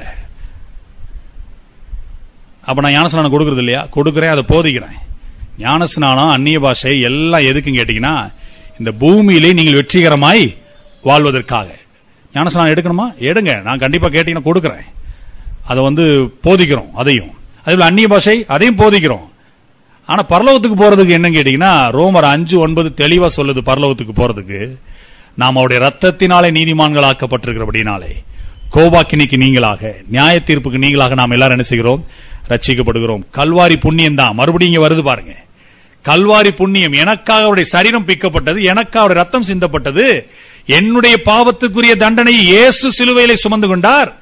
அப்ப நான் ஞானஸ்நானம் கொடுக்கறது இல்லையா கொடுக்கறேன் அதை போதிக்கிறேன் ஞானஸ்நானம் அந்நிய பாஷை எல்லாம் எதுக்குன்னு கேட்டீங்கன்னா இந்த பூமியிலே நீங்கள் வெற்றிகரமாய் வாழ்வதற்காக ஞானஸ்நானம் எடுக்கணுமா எடுங்க நான் கண்டிப்பா கேட்டீங்கன்னா கொடுக்கறேன் அதை வந்து போதிக்கிறோம் அதையும் அதே போல அந்நிய பாஷை அதையும் போதிக்கிறோம் ஆனா பரலோகத்துக்கு போறதுக்கு என்ன கேட்டீங்கன்னா ரோமர் அஞ்சு ஒன்பது தெளிவா சொல்லுது பரலோகத்துக்கு போறதுக்கு நாம் அவருடைய ரத்தத்தினாலே நீதிமான்களாக்கப்பட்டிருக்கிறபடினாலே கோபாக்கினிக்கு நீங்களாக நியாய தீர்ப்புக்கு நீங்களாக நாம் எல்லாரும் என்ன செய்கிறோம் ரட்சிக்கப்படுகிறோம் கல்வாரி புண்ணியம் தான் மறுபடியும் இங்க வருது பாருங்க கல்வாரி புண்ணியம் எனக்காக அவருடைய சரீரம் பிக்கப்பட்டது எனக்காக அவருடைய ரத்தம் சிந்தப்பட்டது என்னுடைய பாவத்துக்குரிய தண்டனை இயேசு சிலுவையிலே சுமந்து கொண்டார்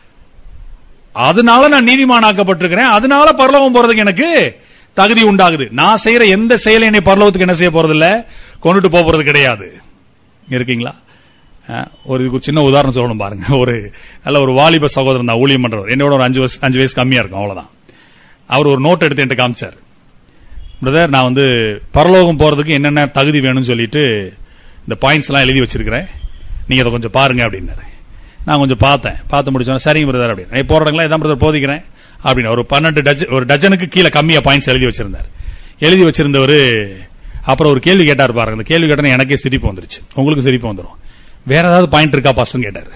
அதனால நான் நீதிமானாக்கப்பட்டிருக்கிறேன் அதனால பரலோகம் போறதுக்கு எனக்கு தகுதி உண்டாகுது நான் செய்யற எந்த செயலை என்னை பரலோகத்துக்கு என்ன செய்ய போறது இல்ல கொண்டுட்டு போக போறது கிடையாது இருக்கீங்களா அஹ், ஒரு இதுக்கு ஒரு சின்ன உதாரணம் சொல்லணும் பாருங்க ஒரு நல்ல ஒரு வாலிப சகோதரன் தான் ஊழியம் பண்றவர் என்னோட ஒரு அஞ்சு வயசு அஞ்சு வயசு கம்மியா இருக்கும் அவ்வளவுதான் அவர் ஒரு நோட் எடுத்து என்கிட்ட காமிச்சார் பிரதர் நான் வந்து பரலோகம் போறதுக்கு என்னென்ன தகுதி வேணும்னு சொல்லிட்டு இந்த பாயிண்ட்ஸ் எல்லாம் எழுதி வச்சிருக்கிறேன் நீங்க அதை கொஞ்சம் பாருங்க அப்படின்னாரு நான் கொஞ்சம் பார்த்தேன் பார்த்து முடிச்சோம் சரிங்க பிரதர் அப்படின்னு போற இடங்களா இதான் பிரதர் போதிக்கிறேன் அப்படின்னு ஒரு பன்னெண்டு டஜன் ஒரு டஜனுக்கு கீழே கம்மியா பாயிண்ட்ஸ் எழுதி வச்சிருந்தார் எழுதி வச்சிருந்தவர் அப்புறம் ஒரு கேள்வி கேட்டார் பாருங்க அந்த கேள்வி கேட்டா எனக்கே சிரிப்பு வந்துருச்சு உங்களுக்கு சிரிப்பு வந்துரும் வேற ஏதாவது பாயிண்ட் இருக்கா பாஸ்ட்னு கேட்டாரு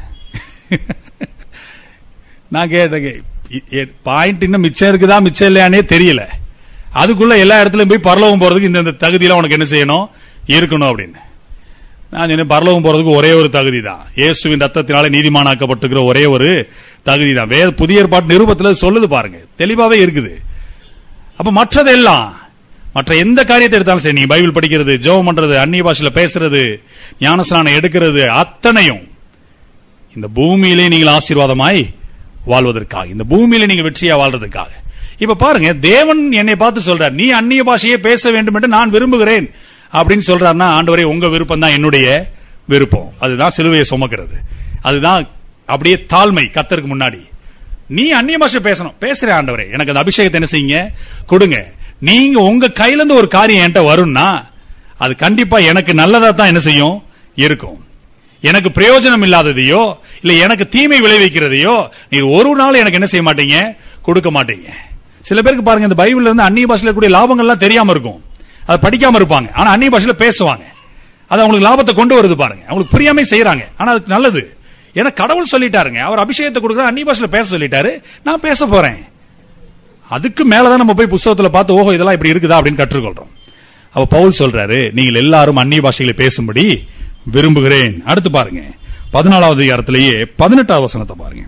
நான் கேட்டேன் பாயிண்ட் இன்னும் மிச்சம் இருக்குதா மிச்சம் இல்லையானே தெரியல அதுக்குள்ள எல்லா இடத்துலயும் போய் பரலோகம் போறதுக்கு இந்த இந்த தகுதியெல்லாம் உனக்கு என்ன செய்யணும் இருக்கணும் அப்படின்னு நான் சொன்னேன் பரலோகம் போறதுக்கு ஒரே ஒரு தகுதி தான் இயேசுவின் ரத்தத்தினாலே நீதிமானாக்கப்பட்டிருக்கிற ஒரே ஒரு தகுதி தான் வேத புதிய ஏற்பாட்டு நிருபத்துல சொல்லுது பாருங்க தெளிவாவே இருக்குது அப்ப மற்றதெல்லாம் மற்ற எந்த காரியத்தை எடுத்தாலும் சரி நீங்க பைபிள் படிக்கிறது ஜெபம் பண்றது அந்நிய பாஷையில பேசுறது ஞானஸ்நானம் எடுக்கிறது அத்தனையும் இந்த பூமியிலே நீங்கள் ஆசீர்வாதமாய் வாழ்வதற்காக இந்த பூமியில நீங்க வெற்றியா வாழ்றதுக்காக இப்ப பாருங்க தேவன் என்னை பார்த்து சொல்றார் நீ அந்நிய பாஷையே பேச வேண்டும் என்று நான் விரும்புகிறேன் அப்படின்னு சொல்றாருன்னா ஆண்டவரே உங்க விருப்பம் தான் என்னுடைய விருப்பம் அதுதான் சிலுவையை சுமக்கிறது அதுதான் அப்படியே தாழ்மை கத்தருக்கு முன்னாடி நீ அந்நிய பாஷை பேசணும் பேசுற ஆண்டவரே எனக்கு அந்த அபிஷேகத்தை என்ன செய்யுங்க கொடுங்க நீங்க உங்க கையில இருந்து ஒரு காரியம் என்கிட்ட வரும்னா அது கண்டிப்பா எனக்கு நல்லதா தான் என்ன செய்யும் இருக்கும் எனக்கு பிரயோஜனம் இல்லாததையோ இல்ல எனக்கு தீமை விளைவிக்கிறதையோ நீர் ஒரு நாள் எனக்கு என்ன செய்ய மாட்டீங்க கொடுக்க மாட்டீங்க சில பேருக்கு பாருங்க இந்த பைபிள்ல இருந்து அந்நிய பாஷையில கூடிய லாபங்கள்லாம் தெரியாம இருக்கும் அதை படிக்காம இருப்பாங்க ஆனா அந்நிய பாஷையில பேசுவாங்க அது அவங்களுக்கு லாபத்தை கொண்டு வருது பாருங்க அவங்களுக்கு புரியாம செய்யறாங்க ஆனா அதுக்கு நல்லது ஏன்னா கடவுள் சொல்லிட்டாருங்க அவர் அபிஷேகத்தை கொடுக்குற அந்நிய பாஷையில பேச சொல்லிட்டாரு நான் பேச போறேன் அதுக்கு மேலதான் நம்ம போய் புஸ்தகத்துல பார்த்து ஓஹோ இதெல்லாம் இப்படி இருக்குதா அப்படின்னு கற்றுக்கொள்றோம் அப்ப பவுல் சொல்றாரு நீங்கள் எல்லாரும் அந்நிய பாஷைகளை பேசும்படி விரும்புகிறேன் அடுத்து பாருங்க பதினாலாவது அதிகாரத்திலேயே பதினெட்டாவது வசனத்தை பாருங்க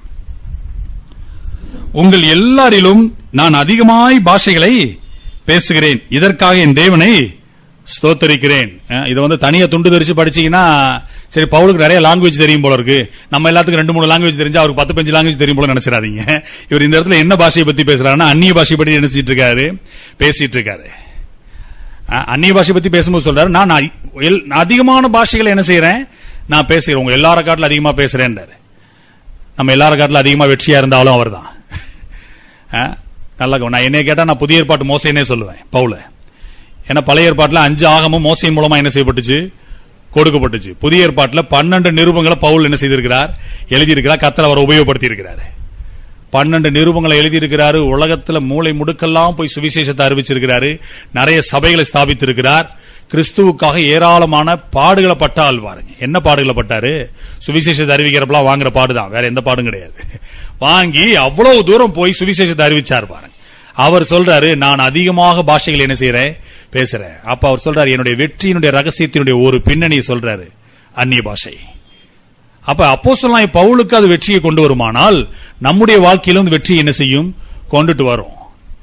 உங்கள் எல்லாரிலும் நான் அதிகமாய் பாஷைகளை பேசுகிறேன் இதற்காக என் தேவனை ஸ்தோத்தரிக்கிறேன் அஹ் இதை வந்து தனியா துண்டு தெரிச்சு படிச்சீங்கன்னா சரி பவுலுக்கு நிறைய லாங்குவேஜ் தெரியும் போல இருக்கு நம்ம எல்லாத்துக்கும் ரெண்டு மூணு லாங்குவேஜ் தெரிஞ்சா அவருக்கு பத்து பஞ்சு லாங்குவேஜ் தெரியும் போல நினைச்சிடாதீங்க இவர் இந்த இடத்துல என்ன பாஷையை பத்தி பேசுறாருன்னா அந்நிய பாஷை பத்தி நினைச்சிட்டு இருக்காரு பேசிட்டு இருக்காரு அஹ் அந்நிய பாஷை பத்தி பேசும்போது சொல்றாரு நான் அ- எல்- அதிகமான பாஷைகளை என்ன செய்யறேன் நான் பேசுகிறேன் உங்க எல்லார காட்டிலும் அதிகமா பேசுறேன்றாரு நம்ம எல்லார காட்டிலும் அதிகமா வெற்றியா இருந்தாலும் அவர்தான் அஹ் நல்லா கவனி. நான் என்னைய கேட்டா நான் புதிய ஏற்பாட்டு மோசைனே சொல்லுவேன் பவுல ஏன்னா பழைய ஏற்பாட்டுல அஞ்சு ஆகமும் மோசையின் மூலமா என்ன செய்யப்பட்டுச்சு கொடுக்கப்பட்டுச்சு புதிய ஏற்பாட்டுல பன்னெண்டு நிருபங்களை பவுல் என்ன செய்திருக்கிறார் எழுதியிருக்கிறார் கத்தர் அவர் உபயோகப்படுத்தி இருக்கிறார் பன்னெண்டு நிருபங்களை எழுதியிருக்கிறாரு உலகத்துல மூளை முடுக்கெல்லாம் போய் சுவிசேஷத்தை அறிவிச்சிருக்கிறாரு நிறைய சபைகளை ஸ்தாபித்திருக்கிறார் கிறிஸ்துவுக்காக ஏராளமான பாடுகளை பட்டால் பாருங்க என்ன பாடுகளை பட்டாரு சுவிசேஷத்தை அறிவிக்கிறப்பெல்லாம் வாங்குற பாடுதான் வேற எந்த பாடும் கிடையாது வாங்கி அவ்வளவு தூரம் போய் சுவிசேஷத்தை அறிவிச்சார் பாருங்க அவர் சொல்றாரு நான் அதிகமாக பாஷைகள் என்ன செய்யறேன் பேசுறேன் அப்ப அவர் சொல்றாரு என்னுடைய வெற்றியினுடைய ரகசியத்தினுடைய ஒரு பின்னணியை சொல்றாரு அந்நிய பாஷை அப்ப அப்போ பவுலுக்கு அது வெற்றியை கொண்டு வருமானால் நம்முடைய வாழ்க்கையிலும் அந்த வெற்றி என்ன செய்யும் கொண்டுட்டு வரும்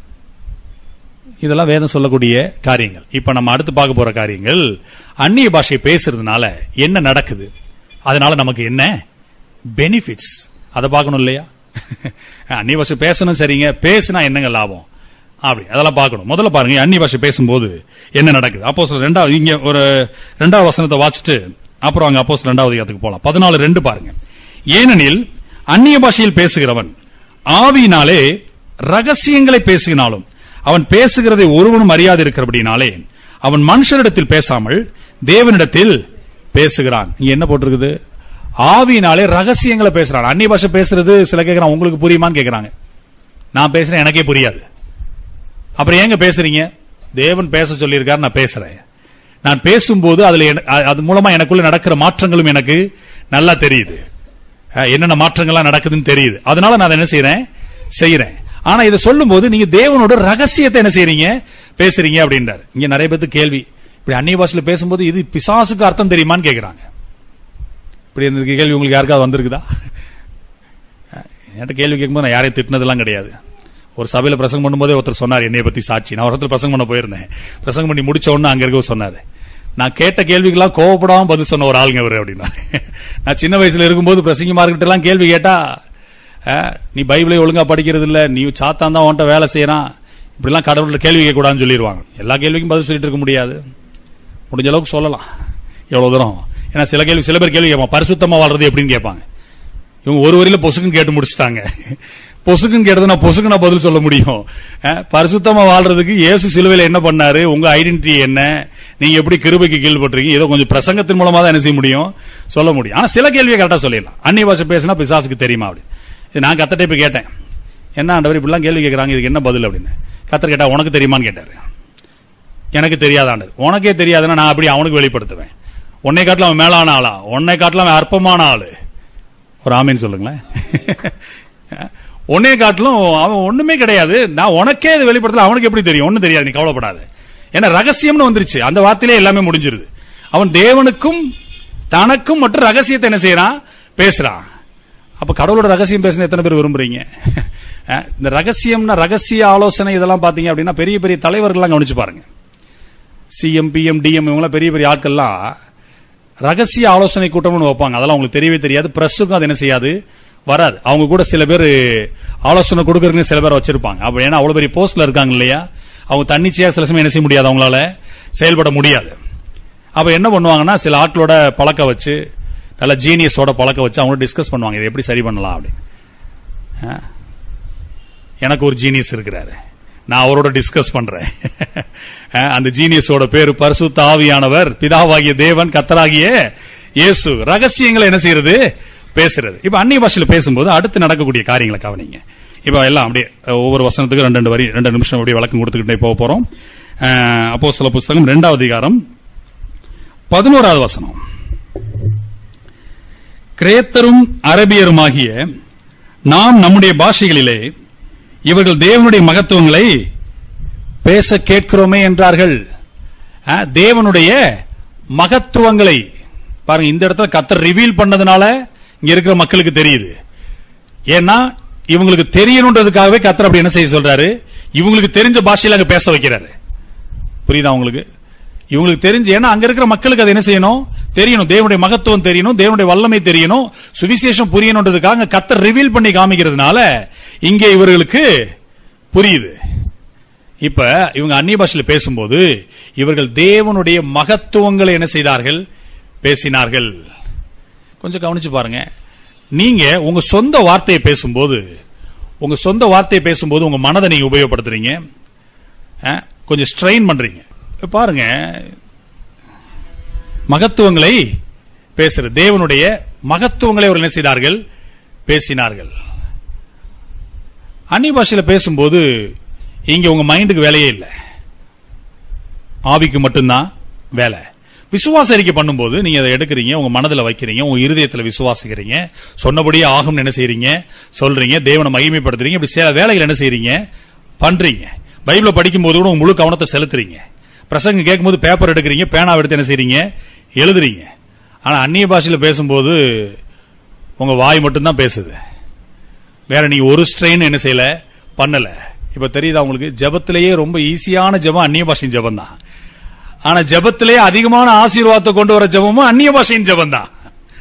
இதெல்லாம் வேதம் சொல்லக்கூடிய காரியங்கள் இப்ப நம்ம அடுத்து பார்க்க போற காரியங்கள் அந்நிய பாஷை பேசுறதுனால என்ன நடக்குது அதனால நமக்கு என்ன பெனிஃபிட்ஸ் அதை பார்க்கணும் இல்லையா அந்நிய பாஷை பேசணும் சரிங்க பேசினா என்னங்க லாபம் அப்படி அதெல்லாம் பார்க்கணும் முதல்ல பாருங்க அந்நிய பாஷை பேசும்போது என்ன நடக்குது அப்போ ரெண்டாவது இங்க ஒரு ரெண்டாவது வசனத்தை வாசிச்சுட்டு அப்புறம் அங்க அப்போ ரெண்டாவது இடத்துக்கு போலாம் பதினாலு ரெண்டு பாருங்க ஏனெனில் அந்நிய பாஷையில் பேசுகிறவன் ஆவியினாலே ரகசியங்களை பேசுகினாலும் அவன் பேசுகிறதை ஒருவனும் அறியாது இருக்கிறபடினாலே அவன் மனுஷரிடத்தில் பேசாமல் தேவனிடத்தில் பேசுகிறான் இங்க என்ன போட்டிருக்குது ஆவியினாலே ரகசியங்களை பேசுறான் அந்நிய பாஷை பேசுறது சில கேட்கிறான் உங்களுக்கு புரியுமான்னு கேட்கறாங்க நான் பேசுறேன் எனக்கே புரியாது அப்புறம் ஏங்க பேசுறீங்க தேவன் பேச சொல்லியிருக்காரு நான் பேசுறேன் நான் பேசும்போது அதுல என- அ- அது மூலமா எனக்குள்ள நடக்கிற மாற்றங்களும் எனக்கு நல்லா தெரியுது அஹ், என்னென்ன மாற்றங்கள்லாம் நடக்குதுன்னு தெரியுது அதனால நான் அதை என்ன செய்யறேன் செய்யறேன் ஆனா இதை சொல்லும்போது நீங்க தேவனோட ரகசியத்தை என்ன செய்றீங்க பேசுறீங்க அப்படின்றாரு இங்க நிறைய பேருக்கு கேள்வி இப்படி அந்நிய பாஷையில பேசும்போது இது பிசாசுக்கு அர்த்தம் தெரியுமான்னு கேக்குறாங்க இப்படி இந்த கேள்வி உங்களுக்கு யாருக்காவது வந்திருக்குதா என்கிட்ட கேள்வி கேட்கும்போது நான் யாரையும் திட்டினதெல்லாம் கிடையாது ஒரு சபையில பிரசங்கம் பண்ணும்போதே ஒருத்தர் சொன்னார் என்னைய பத்தி சாட்சி நான் ஒரு இடத்துல பிரசங்கம் பண்ண போயிருந்தேன் பிரசங்கம் பண்ணி முடிச்ச உடனே அங்க இருக்க சொன்னாரு நான் கேட்ட கேள்விக்கெல்லாம் கோவப்படாம பதில் சொன்ன ஒரு ஆளுங்க அவரு அப்படின்னா நான் சின்ன வயசுல இருக்கும்போது பிரசங்கமார்கிட்ட எல்லாம் கேள்வி கேட்டா அஹ், நீ பைபிளை ஒழுங்கா படிக்கிறது இல்ல நீ சாத்தான் தான் உன்ட்ட வேலை செய்யறான் இப்படிலாம் கடவுள்கிட்ட கேள்வி கேட்க கூடாதுன்னு சொல்லிடுவாங்க எல்லா கேள்விக்கும் பதில் சொல்லிட்டு இருக்க முடியாது முடிஞ்ச அளவுக்கு சொல்லலாம் எவ்வளவு தூரம் ஏன்னா சில கேள்வி சில பேர் கேள்வி கேட்பாங்க பரிசுத்தமா வாழ்றது எப்படின்னு கேட்பாங்க இவங்க ஒரு வரியில பொசுக்குன்னு கேட்டு முடிச்சிட்டாங்க பொசுக்குன்னு கேட்டது நான் பொசுக்கு நான் பதில் சொல்ல முடியும் அஹ், பரிசுத்தமா வாழ்றதுக்கு இயேசு சிலுவையில என்ன பண்ணாரு உங்க ஐடென்டிட்டி என்ன நீங்க எப்படி கிருபைக்கு கீழ்பட்டுறீங்க ஏதோ கொஞ்சம் பிரசங்கத்தின் மூலமா தான் என்ன செய்ய முடியும் சொல்ல முடியும் ஆனா சில கேள்வியை கரெக்டா சொல்லிடலாம் அந்நிய பாஷை பேசினா பிசாசுக்கு தெரியுமா அப்படி இது நான் கத்தட்ட இப்ப கேட்டேன் என்ன ஆண்டவர் இப்படிலாம் கேள்வி கேட்கறாங்க இதுக்கு என்ன பதில் அப்படின்னு கத்தர் கேட்டா உனக்கு தெரியுமான்னு கேட்டாரு எனக்கு தெரியாத ஆண்டவர் உனக்கே தெரியாதுன்னா நான் அப்படி அவனுக்கு வெளிப்படுத்துவேன் உன்னை காட்டிலும் அவன் மேலான ஆளா உன்னை காட்டிலும் அவன் அற்பமான ஆளு ஒரு ஆமீன் சொல்லுங்களேன் உன்னைய காட்டிலும் அவன் ஒண்ணுமே கிடையாது நான் உனக்கே இது வெளிப்படுத்தல அவனுக்கு எப்படி தெரியும் ஒண்ணும் தெரியாது நீ கவலைப்படாத ஏன்னா ரகசியம்னு வந்துருச்சு அந்த வார்த்தையிலே எல்லாமே முடிஞ்சிருது அவன் தேவனுக்கும் தனக்கும் மற்றும் ரகசியத்தை என்ன செய்யறான் பேசுறான் அப்ப கடவுளோட ரகசியம் பேசுன எத்தனை பேர் விரும்புறீங்க அஹ், இந்த ரகசியம்னா ரகசிய ஆலோசனை இதெல்லாம் பாத்தீங்க அப்படின்னா பெரிய பெரிய தலைவர்கள்லாம் கவனிச்சு பாருங்க சிஎம் பிஎம் டிஎம் இவங்களாம் பெரிய பெரிய ஆட்கள்லாம் ரகசிய ஆலோசனை கூட்டம்னு வைப்பாங்க அதெல்லாம் உங்களுக்கு தெரியவே தெரியாது பிரஸுக்கும் அது என்ன செய்யாது வராது அவங்க கூட சில பேர் ஆலோசனை கொடுக்கறதுக்கு சில பேர் வச்சிருப்பாங்க அப்ப ஏன்னா அவ்வளவு பெரிய போஸ்ட்ல இருக்காங்க இல்லையா அவங்க தன்னிச்சையா சில சமயம் என்ன செய்ய முடியாது அவங்களால செயல்பட முடியாது அப்ப என்ன பண்ணுவாங்கன்னா சில ஆட்களோட பழக்க வச்சு நல்ல ஜீனியஸோட பழக்க வச்சு அவங்க டிஸ்கஸ் பண்ணுவாங்க இதை எப்படி சரி பண்ணலாம் அப்படின்னு ஆ? எனக்கு ஒரு ஜீனியஸ் இருக்கிறாரு நான் அவரோட டிஸ்கஸ் பண்றேன் அஹ், அந்த ஜீனியஸோட பேரு பரிசுத்த ஆவியானவர் பிதாவாகிய தேவன் கத்தராகிய இயேசு ரகசியங்களை என்ன செய்யறது பேசுறது இப்ப அந்நிய பாஷையில பேசும்போது அடுத்து நடக்கக்கூடிய காரியங்களை கவனிங்க இப்ப எல்லாம் அப்படியே அஹ், ஒவ்வொரு வசனத்துக்கும் ரெண்டு ரெண்டு வரி ரெண்டு நிமிஷம் அப்படியே விளக்கம் கொடுத்துக்கிட்டே போக போறோம் அப்போ சில புஸ்தகம் ரெண்டாவது அதிகாரம் பதினோராவது வசனம் கிரேத்தரும் அரபியருமாகிய நாம் நம்முடைய பாஷைகளிலே இவர்கள் தேவனுடைய மகத்துவங்களை பேச கேட்கிறோமே என்றார்கள் அஹ், தேவனுடைய மகத்துவங்களை பாருங்க இந்த இடத்துல கத்தர் ரிவீல் பண்ணதுனால இங்க இருக்கிற மக்களுக்கு தெரியுது ஏன்னா இவங்களுக்கு தெரியணுன்றதுக்காகவே கத்தர் அப்படி என்ன செய்ய சொல்றாரு இவங்களுக்கு தெரிஞ்ச பாஷையில அங்க பேச வைக்கிறாரு புரியுதா உங்களுக்கு இவங்களுக்கு தெரிஞ்சு ஏன்னா அங்க இருக்கிற மக்களுக்கு அது என்ன செய்யணும் தெரியணும் தேவனுடைய மகத்துவம் தெரியணும் தேவனுடைய வல்லமை தெரியணும் சுவிசேஷம் புரியணுன்றதுக்காக கத்தர் ரிவீல் பண்ணி காமிக்கிறதுனால இங்கே இவர்களுக்கு புரியுது இப்ப இவங்க அந்நிய பாஷையில பேசும்போது இவர்கள் தேவனுடைய மகத்துவங்களை என்ன செய்தார்கள் பேசினார்கள் கொஞ்சம் கவனிச்சு பாருங்க நீங்க உங்க சொந்த வார்த்தையை பேசும்போது உங்க சொந்த வார்த்தையை பேசும்போது உங்க மனதை நீங்க உபயோகப்படுத்துறீங்க அஹ், கொஞ்சம் ஸ்ட்ரெயின் பண்றீங்க இப்ப பாருங்க மகத்துவங்களை பேசுற தேவனுடைய மகத்துவங்களை அவர்கள் என்ன செய்தார்கள் பேசினார்கள் அந்நிய பாஷையில பேசும்போது இங்க உங்க மைண்டுக்கு வேலையே இல்லை ஆவிக்கு மட்டும்தான் வேலை விசுவாச அறிக்கை பண்ணும்போது நீங்க அதை எடுக்கிறீங்க உங்க மனதுல வைக்கிறீங்க உங்க இருதயத்துல விசுவாசிக்கிறீங்க சொன்னபடியே ஆகும்னு என்ன செய்றீங்க சொல்றீங்க தேவனை மகிமைப்படுத்துறீங்க இப்படி சில வேலைகள் என்ன செய்றீங்க பண்றீங்க பைபிளை படிக்கும் போது கூட உங்க முழு கவனத்தை செலுத்துறீங்க பிரசங்க கேட்கும்போது பேப்பர் எடுக்கிறீங்க பேனா எடுத்து என்ன செய்றீங்க எழுதுறீங்க ஆனா அந்நிய பாஷையில பேசும்போது உங்க வாய் மட்டும்தான் பேசுது வேற நீங்க ஒரு ஸ்ட்ரெயின் என்ன செய்யல பண்ணல இப்ப தெரியுதா உங்களுக்கு ஜெபத்திலேயே ரொம்ப ஈஸியான ஜெபம் அந்நிய பாஷையின் ஜெபம் தான் ஆனா ஜெபத்திலேயே அதிகமான ஆசீர்வாதத்தை கொண்டு வர ஜெபமும் அந்நிய பாஷையின் ஜெபம் தான்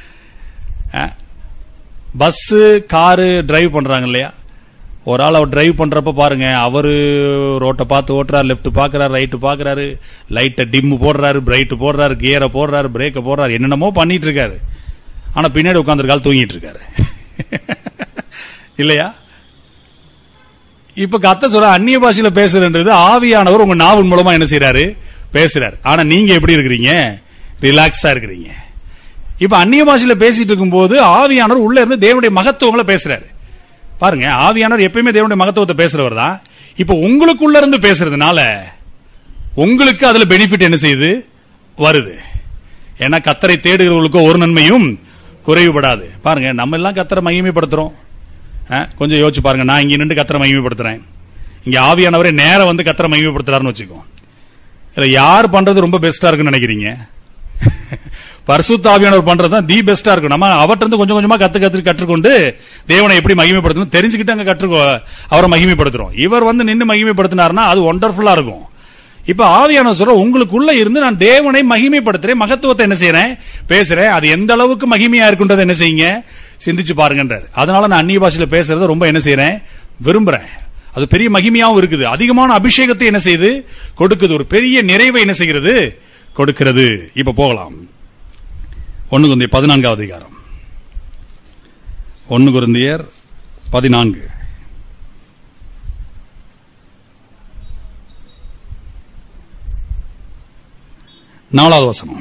பஸ் காரு டிரைவ் பண்றாங்க இல்லையா ஒரு ஆள் அவர் டிரைவ் பண்றப்ப பாருங்க அவரு ரோட்டை பார்த்து ஓட்டுறாரு லெஃப்ட் பாக்குறாரு ரைட் பாக்குறாரு லைட்டை டிம் போடுறாரு பிரைட் போடுறாரு கியரை போடுறாரு பிரேக்கை போடுறாரு என்னென்னமோ பண்ணிட்டு இருக்காரு ஆனா பின்னாடி உட்காந்துருக்கால் தூங்கிட்டு இருக்காரு இல்லையா இப்ப கத்த சொல்ற அந்நிய பாஷையில பேசுறன்றது ஆவியானவர் உங்க நாவின் மூலமா என்ன செய்யறாரு பேசுறாரு ஆனா நீங்க எப்படி இருக்கிறீங்க ரிலாக்ஸா இருக்கிறீங்க இப்ப அந்நிய பாஷையில பேசிட்டு இருக்கும்போது ஆவியானவர் உள்ள இருந்து தேவனுடைய மகத்துவங்களை பேசுறாரு பாருங்க ஆவியானவர் எப்பயுமே தேவனுடைய மகத்துவத்தை பேசுறவர் தான் இப்ப உங்களுக்குள்ள இருந்து பேசுறதுனால உங்களுக்கு அதுல பெனிஃபிட் என்ன செய்யுது வருது ஏன்னா கத்தரை தேடுகிறவர்களுக்கு ஒரு நன்மையும் குறைவுபடாது பாருங்க நம்ம எல்லாம் கத்தரை மகிமைப்படுத்துறோம் ஆ, கொஞ்சம் யோசிச்சு பாருங்க நான் இங்க நின்று கத்தரை மகிமைப்படுத்துறேன் இங்க ஆவியானவரே நேரம் வந்து கத்தரை மகிமைப்படுத்துறாருன்னு வச்சுக்கோ இதுல யார் பண்றது ரொம்ப பெஸ்டா இருக்குன்னு நினைக்கிறீங்க பரிசுத்த ஆவியானவர் பண்றது தான் தி பெஸ்டா இருக்கும் நம்ம அவர்ட்ட இருந்து கொஞ்சம் கொஞ்சமா கத்து கத்து கற்றுக்கொண்டு தேவனை எப்படி மகிமைப்படுத்தணும் தெரிஞ்சுக்கிட்டு அங்க கற்றுக்கோ அவரை மகிமைப்படுத்துறோம் இவர் வந்து நின்று மகிமைப்படுத்தினார்னா அது ஒண்டர்ஃபுல்லா இருக்கும் இப்ப ஆவியானவர் சொல்ற உங்களுக்குள்ள இருந்து நான் தேவனை மகிமைப்படுத்துறேன் மகத்துவத்தை என்ன செய்யறேன் பேசுறேன் அது எந்த அளவுக்கு மகிமையா இருக்குன்றதை என்ன செய்யுங்க சிந்திச்சு பாருங்கன்றார் அதனால நான் அந்நிய பாஷையில பேசுறத ரொம்ப என்ன செய்யறேன் விரும்புறேன் அது பெரிய மகிமையாவும் இருக்குது அதிகமான அபிஷேகத்தை என்ன செய்யுது கொடுக்குது ஒரு பெரிய நிறைவை என்ன செய்கிறது கொடுக்கிறது இப்ப போகலாம் ஒன்னு குருந்தியர் பதினான்காவது அதிகாரம் ஒன்னு குருந்தியர் பதினான்கு நாலாவது வசனம்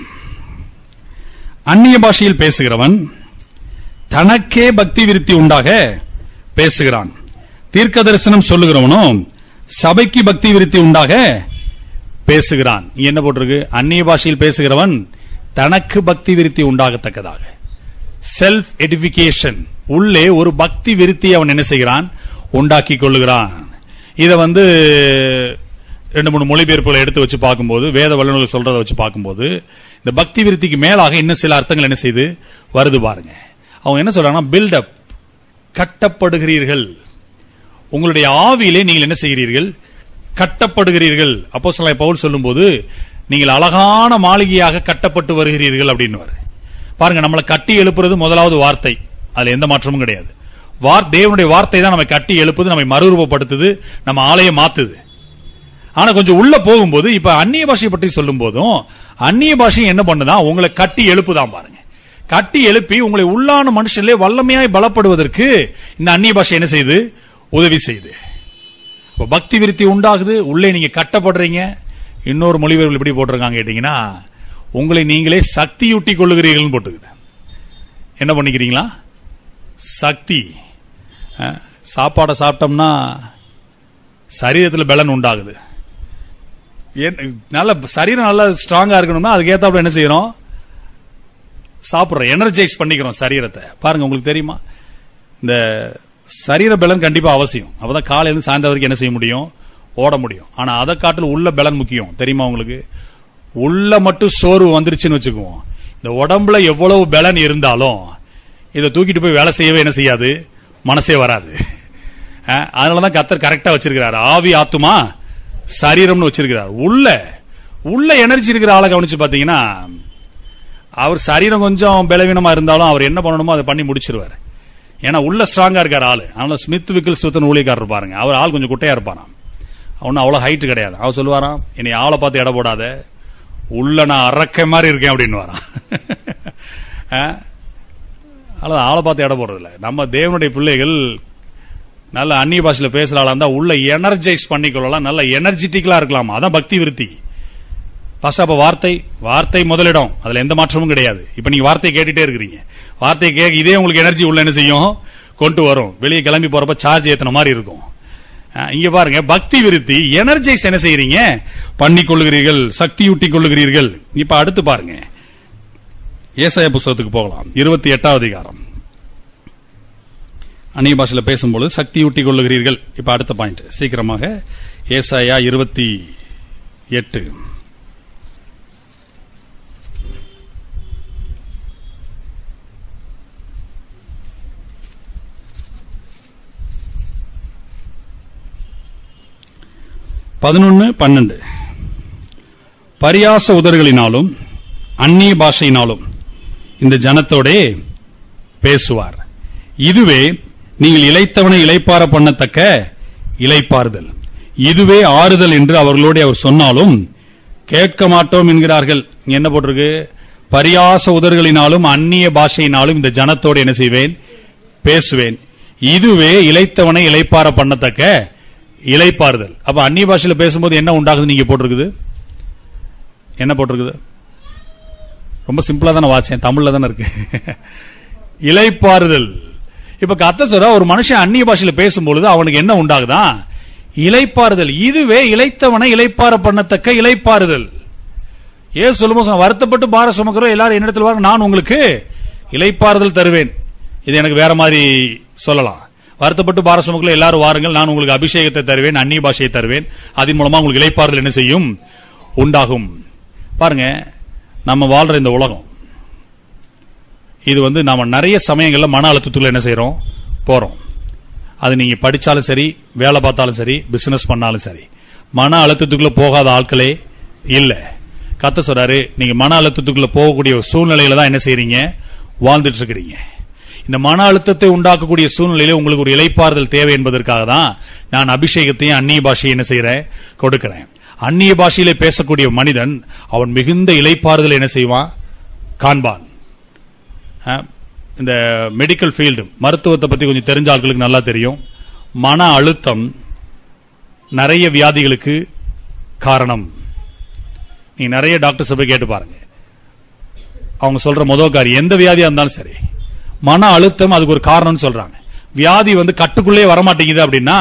அந்நிய பாஷையில் பேசுகிறவன் தனக்கே பக்தி விருத்தி உண்டாக பேசுகிறான் தீர்க்க தரிசனம் சொல்லுகிறவனோ சபைக்கு பக்தி விருத்தி உண்டாக பேசுகிறான் இங்க என்ன போட்டிருக்கு அந்நிய பாஷையில் பேசுகிறவன் தனக்கு பக்தி விருத்தி உண்டாகத்தக்கதாக செல்ஃப் எடிபிகேஷன் உள்ளே ஒரு பக்தி விருத்தி அவன் என்ன செய்கிறான் உண்டாக்கி கொள்ளுகிறான் இத வந்து ரெண்டு மூணு மொழிபெயர்ப்புகளை எடுத்து வச்சு பார்க்கும்போது வேத வல்லுநர்கள் சொல்றதை வச்சு பார்க்கும்போது இந்த பக்தி விருத்திக்கு மேலாக இன்னும் சில அர்த்தங்கள் என்ன செய்து வருது பாருங்க அவங்க என்ன சொல்றாங்கன்னா பில்டப் கட்டப்படுகிறீர்கள் உங்களுடைய ஆவியிலே நீங்கள் என்ன செய்கிறீர்கள் கட்டப்படுகிறீர்கள் அப்போ சில பவுல் சொல்லும்போது நீங்கள் அழகான மாளிகையாக கட்டப்பட்டு வருகிறீர்கள் அப்படின்னு பாருங்க நம்மளை கட்டி எழுப்புறது முதலாவது வார்த்தை அதுல எந்த மாற்றமும் கிடையாது வார் தேவனுடைய வார்த்தை தான் நம்மை கட்டி எழுப்புது நம்மை மறுரூபப்படுத்துது நம்ம ஆலயம் மாத்துது ஆனா கொஞ்சம் உள்ள போகும்போது இப்ப அந்நிய பாஷையை பற்றி சொல்லும் போதும் அந்நிய பாஷை என்ன பண்ணுதான் உங்களை கட்டி எழுப்புதான் பாருங்க கட்டி எழுப்பி உங்களை உள்ளான மனுஷனிலே வல்லமையாய் பலப்படுவதற்கு இந்த அந்நிய பாஷை என்ன செய்யுது உதவி செய்யுது இப்ப பக்தி விருத்தி உண்டாகுது உள்ளே நீங்க கட்டப்படுறீங்க இன்னொரு மொழிபெயர்ப்பு எப்படி போட்டிருக்காங்க கேட்டீங்கன்னா உங்களை நீங்களே சக்தியூட்டி கொள்ளுகிறீர்கள் போட்டுக்குது என்ன பண்ணிக்கிறீங்களா சக்தி அஹ், சாப்பாடை சாப்பிட்டோம்னா சரீரத்தில் பலன் உண்டாகுது ஏன், நல்ல சரீரம் நல்லா ஸ்ட்ராங்கா இருக்கணும்னா அதுக்கு ஏத்தாப்புல என்ன செய்யறோம் சாப்பிடுறோம் எனர்ஜைஸ் பண்ணிக்கிறோம் சரீரத்தை பாருங்க உங்களுக்கு தெரியுமா இந்த சரீர பலன் கண்டிப்பா அவசியம் அப்பதான் காலையில இருந்து சாயந்தரம் வரைக்கும் என்ன செய்ய முடியும் ஓட முடியும் ஆனா அதை காட்டில் உள்ள பலன் முக்கியம் தெரியுமா உங்களுக்கு உள்ள மட்டும் சோர்வு வந்துருச்சுன்னு வச்சுக்குவோம் இந்த உடம்புல எவ்வளவு பலன் இருந்தாலும் இதை தூக்கிட்டு போய் வேலை செய்யவே என்ன செய்யாது மனசே வராது அஹ், அதனாலதான் கத்தர் கரெக்டா வச்சிருக்கிறார் ஆவி ஆத்துமா சரீரம்னு வச்சிருக்கிறார் உள்ள உள்ள எனர்ஜி இருக்கிற ஆளை கவனிச்சு பாத்தீங்கன்னா அவர் சரீரம் கொஞ்சம் பலவீனமா இருந்தாலும் அவர் என்ன பண்ணணுமோ அதை பண்ணி முடிச்சிருவார் ஏன்னா உள்ள ஸ்ட்ராங்கா இருக்கார் ஆளு அதனால ஸ்மித் விக்கில் சுத்தன் ஊழியக்காரர் பாருங்க அவர் ஆள் கொஞ்சம் குட்டையா இருப்பாராம் அவனு அவ்வளவு ஹைட் கிடையாது அவர் சொல்லுவாராம் என்னை ஆளை பார்த்து எடை போடாத உள்ள நான் அறக்க மாதிரி இருக்கேன் அப்படின்னு வரான் அல்லது ஆளை பார்த்து எடை போடுறது இல்ல நம்ம தேவனுடைய பிள்ளைகள் நல்ல அந்நிய பாஷையில பேசுற ஆளா இருந்தா உள்ள எனர்ஜைஸ் பண்ணிக்கொள்ளலாம் நல்ல எனர்ஜெட்டிக்கலா இருக்கலாம் அதான் பக்தி விருத்தி ஃபர்ஸ்ட் அப்ப வார்த்தை வார்த்தை முதலிடம் அதுல எந்த மாற்றமும் கிடையாது இப்ப நீங்க வார்த்தை கேட்டுட்டே இருக்கிறீங்க வார்த்தை கேட்க இதே உங்களுக்கு எனர்ஜி உள்ள என்ன செய்யும் கொண்டு வரும் வெளியே கிளம்பி போறப்ப சார்ஜ் ஏத்துன மாதிரி இருக்கும் அஹ், இங்க பாருங்க பக்தி விருத்தி எனர்ஜைஸ் என்ன செய்யறீங்க பண்ணிக் கொள்ளுகிறீர்கள் சக்தியூட்டி கொள்ளுகிறீர்கள் இப்ப அடுத்து பாருங்க ஏசாய புஸ்தகத்துக்கு போகலாம் இருபத்தி எட்டாவது அதிகாரம் அந்நிய பாஷையில பேசும்போது சக்தியூட்டி கொள்ளுகிறீர்கள் இப்ப அடுத்த பாயிண்ட் சீக்கிரமாக ஏசாயா இருபத்தி எட்டு பதினொன்னு பன்னெண்டு பரியாச உதறுகளினாலும் அந்நிய பாஷையினாலும் இந்த ஜனத்தோடே பேசுவார் இதுவே நீங்கள் இளைத்தவனை இளைப்பார பண்ணத்தக்க இளைப்பாறுதல் இதுவே ஆறுதல் என்று அவர்களோடு அவர் சொன்னாலும் கேட்க மாட்டோம் என்கிறார்கள் இங்க என்ன போட்டிருக்கு பரியாச உதறுகளினாலும் அந்நிய பாஷையினாலும் இந்த ஜனத்தோடு என்ன செய்வேன் பேசுவேன் இதுவே இளைத்தவனை இளைப்பார பண்ணத்தக்க இளைப்பாறுதல் அப்ப அந்நிய பாஷையில பேசும்போது என்ன உண்டாகுது நீங்க போட்டிருக்குது என்ன போட்டிருக்குது ரொம்ப சிம்பிளா தானே வாச்சேன் தமிழ்ல தானே இருக்கு இலைப்பாறுதல் இப்ப கத்த சொல்ற ஒரு மனுஷன் அந்நிய பாஷையில பேசும்பொழுது அவனுக்கு என்ன உண்டாகுதா இலைப்பாறுதல் இதுவே இளைத்தவனை இலைப்பார பண்ணத்தக்க இலைப்பாறுதல் ஏ சொல்லும்போது வருத்தப்பட்டு பார சுமக்கிறோம் எல்லாரும் என்னிடத்தில் வாங்க நான் உங்களுக்கு இலைப்பாறுதல் தருவேன் இது எனக்கு வேற மாதிரி சொல்லலாம் வருத்தப்பட்டு பார சுமக்கல எல்லாரும் வாருங்கள் நான் உங்களுக்கு அபிஷேகத்தை தருவேன் அந்நிய பாஷையை தருவேன் அதன் மூலமா உங்களுக்கு இலைப்பாறுதல் என்ன செய்யும் உண்டாகும் பாருங்க நம்ம வாழ்ற இந்த உலகம் இது வந்து நாம நிறைய சமயங்கள்ல மன அழுத்தத்துக்குள்ள என்ன செய்யறோம் போறோம் அது நீங்க படிச்சாலும் சரி வேலை பார்த்தாலும் சரி பிசினஸ் பண்ணாலும் சரி மன அழுத்தத்துக்குள்ள போகாத ஆட்களே இல்ல கத்த சொல்றாரு நீங்க மன அழுத்தத்துக்குள்ள போகக்கூடிய ஒரு சூழ்நிலையில தான் என்ன செய்றீங்க வாழ்ந்துட்டு இருக்கிறீங்க இந்த மன அழுத்தத்தை உண்டாக்கக்கூடிய சூழ்நிலையில உங்களுக்கு ஒரு இலைப்பாறுதல் தேவை என்பதற்காக தான் நான் அபிஷேகத்தையும் அந்நிய பாஷையை என்ன செய்யறேன் கொடுக்கிறேன் அந்நிய பாஷையிலே பேசக்கூடிய மனிதன் அவன் மிகுந்த இலைப்பாறுதல் என்ன செய்வான் காண்பான் அஹ், இந்த மெடிக்கல் ஃபீல்டு மருத்துவத்தை பத்தி கொஞ்சம் தெரிஞ்ச ஆட்களுக்கு நல்லா தெரியும் மன அழுத்தம் நிறைய வியாதிகளுக்கு காரணம் நீங்க நிறைய டாக்டர்ஸ் போய் கேட்டு பாருங்க அவங்க சொல்ற முதல் காரியம் எந்த வியாதியா இருந்தாலும் சரி மன அழுத்தம் அதுக்கு ஒரு காரணம்னு சொல்றாங்க வியாதி வந்து கட்டுக்குள்ளே வரமாட்டேங்குது அப்படின்னா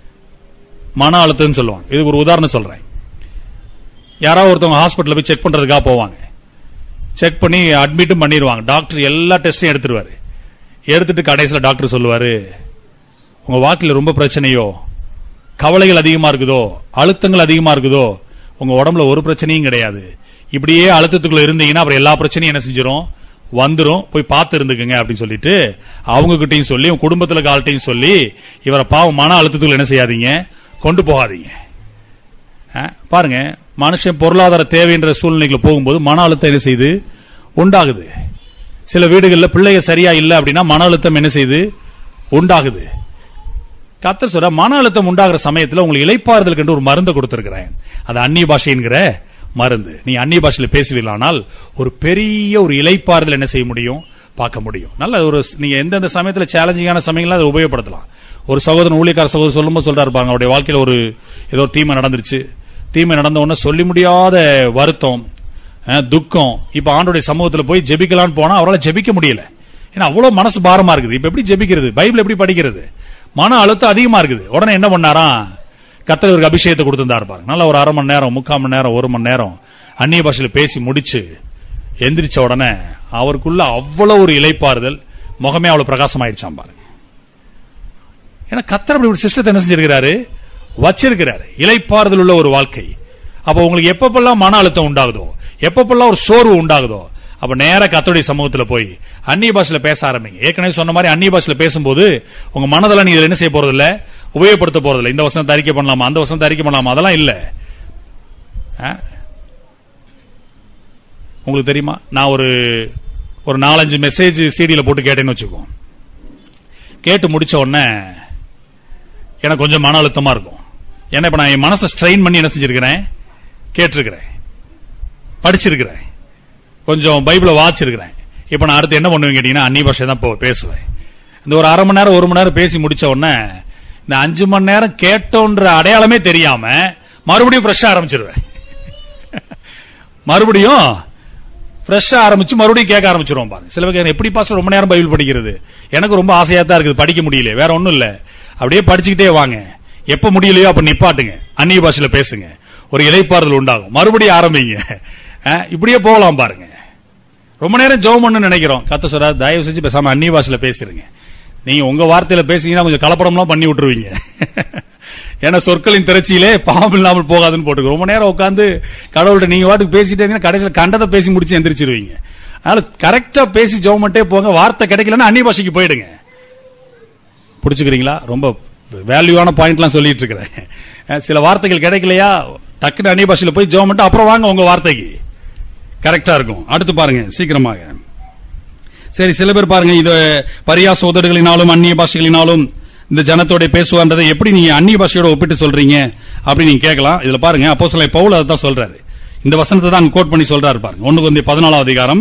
மன அழுத்தம்னு சொல்லுவாங்க இதுக்கு ஒரு உதாரணம் சொல்றேன் யாராவது ஒருத்தவங்க ஹாஸ்பிட்டல்ல போய் செக் பண்றதுக்காக போவாங்க செக் பண்ணி அட்மிட்டும் பண்ணிடுவாங்க டாக்டர் எல்லா டெஸ்டையும் எடுத்துருவாரு எடுத்துட்டு கடைசியில் டாக்டர் சொல்லுவாரு உங்க வாழ்க்கையில ரொம்ப பிரச்சனையோ கவலைகள் அதிகமா இருக்குதோ அழுத்தங்கள் அதிகமா இருக்குதோ உங்க உடம்புல ஒரு பிரச்சனையும் கிடையாது இப்படியே அழுத்தத்துக்குள்ள இருந்தீங்கன்னா அப்புறம் எல்லா பிரச்சனையும் என்ன செஞ்சிரும் வந்துரும் போய் பார்த்து இருந்துக்குங்க அப்படின்னு சொல்லிட்டு அவங்க கிட்டயும் சொல்லி உங்க குடும்பத்துல கால்ட்டையும் சொல்லி இவரை பாவம் மன அழுத்தத்துக்குள்ள என்ன செய்யாதீங்க கொண்டு போகாதீங்க ஆ, பாருங்க மனுஷன் பொருளாதார தேவைன்ற சூழ்நிலைக்குள்ள போகும்போது மன அழுத்தம் என்ன செய்யுது உண்டாகுது சில வீடுகளில் பிள்ளைங்க சரியா இல்லை அப்படின்னா மன அழுத்தம் என்ன செய்யுது உண்டாகுது கத்தர் சொல்ற மன அழுத்தம் உண்டாகிற சமயத்துல உங்களுக்கு இலைப்பாறுதலுக்கு என்று ஒரு மருந்து கொடுத்திருக்கிறேன் அது அந்நிய பாஷைங்கிற மருந்து நீ அந்நிய பாஷையில பேசுவீர்களானால் ஒரு பெரிய ஒரு இலைப்பாறுதல் என்ன செய்ய முடியும் பார்க்க முடியும் நல்ல ஒரு நீங்க எந்தெந்த சமயத்துல சேலஞ்சிங்கான சமயங்கள அதை உபயோகப்படுத்தலாம் ஒரு சகோதரன் ஊழியக்கார சகோதரர் சொல்லும்போது சொல்றாரு பாருங்க அவருடைய வாழ்க்கையில ஒரு ஏதோ ஒரு தீமை நடந்துருச்சு தீமை நடந்த உடனே சொல்லி முடியாத வருத்தம் அஹ், துக்கம் இப்ப ஆண்டோடைய சமூகத்துல போய் ஜெபிக்கலான்னு போனா அவரால் ஜெபிக்க முடியல ஏன்னா அவ்வளவு மனசு பாரமா இருக்குது இப்ப எப்படி ஜெபிக்கிறது பைபிள் எப்படி படிக்கிறது மன அழுத்தம் அதிகமா இருக்குது உடனே என்ன பண்ணாராம் கத்தர் இவருக்கு அபிஷேகத்தை கொடுத்திருந்தாரு பாருங்க நல்ல ஒரு அரை மணி நேரம் முக்கால் மணி நேரம் ஒரு மணி நேரம் அந்நிய பாஷையில பேசி முடிச்சு எந்திரிச்ச உடனே அவருக்குள்ள அவ்வளவு ஒரு இலைப்பாறுதல் முகமே அவ்வளவு பிரகாசமாயிடுச்சாம் பாருங்க ஏன்னா கத்தர் அப்படி ஒரு சிஸ்டத்தை என்ன செஞ்சிருக்கிறாரு வச்சிருக்கிறாரு இலைப்பாறுதல் உள்ள ஒரு வாழ்க்கை அப்ப உங்களுக்கு எப்பப்பெல்லாம் மன அழுத்தம் உண்டாகுதோ எப்பப்பெல்லாம் ஒரு சோர்வு உண்டாகுதோ அப்ப நேரா கத்தோடைய சமூகத்துல போய் அந்நிய பாஷையில பேச ஆரம்பிங்க ஏற்கனவே சொன்ன மாதிரி அந்நிய பாஷையில பேசும்போது உங்க மனதெல்லாம் நீங்க இதுல என்ன செய்ய போறது இல்ல உபயோகப்படுத்த போறது இல்ல இந்த வசனத்தை அறிக்கை பண்ணலாமா அந்த வசனத்தை அறிக்கை பண்ணலாமா அதெல்லாம் இல்ல ஆ? உங்களுக்கு தெரியுமா நான் ஒரு ஒரு நாலஞ்சு மெசேஜ் சிடியில போட்டு கேட்டேன்னு வச்சுக்கோ கேட்டு முடிச்ச உடனே எனக்கு கொஞ்சம் மன அழுத்தமா இருக்கும் ஏன்னா இப்ப நான் என் மனசை ஸ்ட்ரெயின் பண்ணி என்ன செஞ்சிருக்கிறேன் கேட்டிருக்கிறேன் படிச்சிருக்கிறேன் கொஞ்சம் பைபிளை வாச்சிருக்கிறேன் இப்ப நான் அடுத்து என்ன பண்ணுவேன் கேட்டீங்கன்னா அந்நிய பாஷை தான் இப்போ பேசுவேன் இந்த ஒரு அரை மணி நேரம் ஒரு மணி நேரம் பேசி முடிச்ச உடனே இந்த அஞ்சு மணி நேரம் கேட்டோன்ற அடையாளமே தெரியாம மறுபடியும் ஃப்ரெஷ்ஷா ஆரம்பிச்சிருவேன் மறுபடியும் ஃப்ரெஷ்ஷா ஆரம்பிச்சு மறுபடியும் கேட்க ஆரம்பிச்சிருவோம் பாருங்க சில பேர் எப்படி பாஸ் ரொம்ப நேரம் பைபிள் படிக்கிறது எனக்கு ரொம்ப ஆசையா தான் இருக்குது படிக்க முடியல வேற ஒண்ணும் இல்ல அப்படியே படிச்சுக்கிட்டே வாங்க எப்ப முடியலையோ அப்ப நிப்பாட்டுங்க அந்நிய பாஷையில பேசுங்க ஒரு இலைப்பாறுதல் உண்டாகும் மறுபடியும் ஆரம்பிங்க அஹ், இப்படியே போகலாம் பாருங்க ரொம்ப நேரம் ஜெபம் பண்ணு நினைக்கிறோம் கத்த சொல்ற தயவு செஞ்சு பேசாம அந்நிய பாஷையில பேசிருங்க நீங்க உங்க வார்த்தையில பேசிங்கன்னா கொஞ்சம் கலப்படம்லாம் பண்ணி விட்டுருவீங்க ஏன்னா சொற்களின் திரச்சியிலே பாவம் இல்லாமல் போகாதுன்னு போட்டுருக்கு ரொம்ப நேரம் உட்காந்து கடவுள்கிட்ட நீங்க வாட்டுக்கு பேசிட்டே இருந்தீங்கன்னா கடைசியில் கண்டதை பேசி முடிச்சு எந்திரிச்சிருவீங்க அதனால கரெக்டா பேசி ஜெபம் பண்ணிட்டே போங்க வார்த்தை கிடைக்கலன்னா அந்நிய பாஷைக்கு போயிடுங்க புடிச்சுக்கிறீங்களா ரொம்ப வேல்யூவான பாயிண்ட்லாம் சொல்லிட்டு இருக்கிறேன் அஹ், சில வார்த்தைகள் கிடைக்கலையா டக்குனு அந்நிய பாஷையில போய் ஜெபம் பண்ணிட்டு அப்புறம் வாங்க உங்க வார்த்தைக்கு கரெக்டா இருக்கும் அடுத்து பாருங்க சீக்கிரமாக சரி சில பேர் பாருங்க இது பரியாச உதடுகளினாலும் அந்நிய பாஷைகளினாலும் இந்த ஜனத்தோட பேசுவான்றதை எப்படி நீங்க அந்நிய பாஷையோட ஒப்பிட்டு சொல்றீங்க அப்படி நீங்க கேட்கலாம் இதுல பாருங்க அப்போ சில பவுல் அதை தான் சொல்றாரு இந்த வசனத்தை தான் கோட் பண்ணி சொல்றாரு பாருங்க ஒண்ணுக்கு வந்து பதினாலாம் அதிகாரம்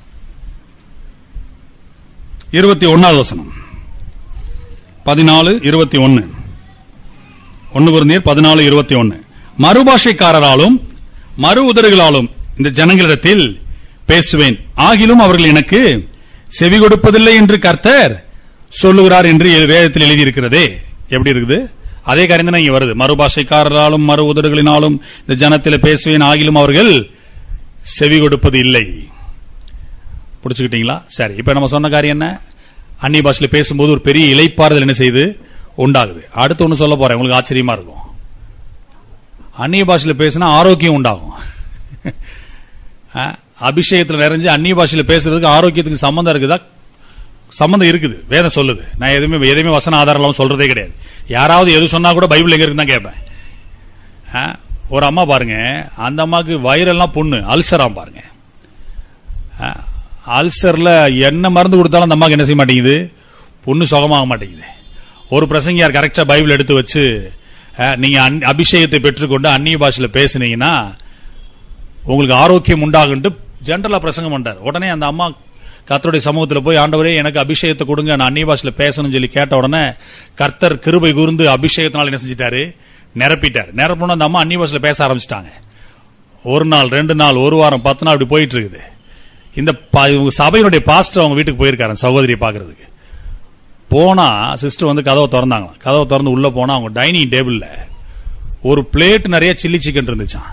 இருபத்தி ஒன்னாவது வசனம் பதினாலு இருபத்தி ஒன்னு ஒன்னு குருந்தியர் பதினாலு இருபத்தி ஒன்னு மறுபாஷைக்காரராலும் மறு உதறுகளாலும் இந்த ஜனங்களிடத்தில் பேசுவேன் ஆகிலும் அவர்கள் எனக்கு செவி கொடுப்பதில்லை என்று கர்த்தர் சொல்லுகிறார் என்று எழு- வேதத்தில் எழுதியிருக்கிறதே எப்படி இருக்குது அதே காரியம் தான் இங்க வருது மறுபாஷைக்காரராலும் மறு உதடுகளினாலும் இந்த ஜனத்தில் பேசுவேன் ஆகிலும் அவர்கள் செவி கொடுப்பது இல்லை புடிச்சுக்கிட்டீங்களா சரி இப்ப நம்ம சொன்ன காரியம் என்ன அந்நிய பாஷையில பேசும்போது ஒரு பெரிய இலைப்பாறுதல் என்ன செய்யுது உண்டாகுது அடுத்து ஒண்ணு சொல்ல போறேன் உங்களுக்கு ஆச்சரியமா இருக்கும் அந்நிய பாஷையில பேசினா ஆரோக்கியம் உண்டாகும் ஆ, அபிஷேகத்துல நிறைஞ்சு அந்நிய பாஷையில பேசுறதுக்கு ஆரோக்கியத்துக்கு சம்பந்தம் இருக்குதா சம்பந்தம் இருக்குது வேதம் சொல்லுது நான் எதுவுமே எதுவுமே வசன ஆதாரம் இல்லாம சொல்றதே கிடையாது யாராவது எது சொன்னா கூட பைபிள் எங்க இருக்குன்னு தான் கேட்பேன் ஆ, ஒரு அம்மா பாருங்க அந்த அம்மாக்கு வயிறெல்லாம் புண்ணு அல்சராம் பாருங்க ஆ, அல்சர்ல என்ன மருந்து கொடுத்தாலும் அந்த அம்மாக்கு என்ன செய்ய மாட்டேங்குது புண்ணு சுகமாக மாட்டேங்குது ஒரு பிரசங்கியார் கரெக்டா பைபிள் எடுத்து வச்சு ஆ, நீங்க அன்- அபிஷேகத்தை பெற்றுக்கொண்டு அந்நிய பாஷையில பேசுனீங்கன்னா உங்களுக்கு ஆரோக்கியம் உண்டாகுன்ட்டு ஜென்ரலா பிரசங்கம் பண்றாரு உடனே அந்த அம்மா கர்த்தருடைய சமூகத்துல போய் ஆண்டவரே எனக்கு அபிஷேகத்தை கொடுங்க நான் அந்நிய பாஷையில பேசணும்னு சொல்லி கேட்ட உடனே கர்த்தர் கிருபை கூர்ந்து அபிஷேகத்தினால என்ன செஞ்சிட்டாரு நிரப்பிட்டார் நிரப்பணும் அந்த அம்மா அந்நிய பாஷையில பேச ஆரம்பிச்சிட்டாங்க ஒரு நாள் ரெண்டு நாள் ஒரு வாரம் பத்து நாள் இப்படி போயிட்டு இருக்குது இந்த ப- இவங்க சபையினுடைய பாஸ்டர் அவங்க வீட்டுக்கு போயிருக்காரு சகோதரியை பாக்குறதுக்கு போனா சிஸ்டர் வந்து கதவை திறந்தாங்களாம் கதவை திறந்து உள்ள போனா அவங்க டைனிங் டேபிள்ல ஒரு பிளேட் நிறைய சில்லி சிக்கன் இருந்துச்சான்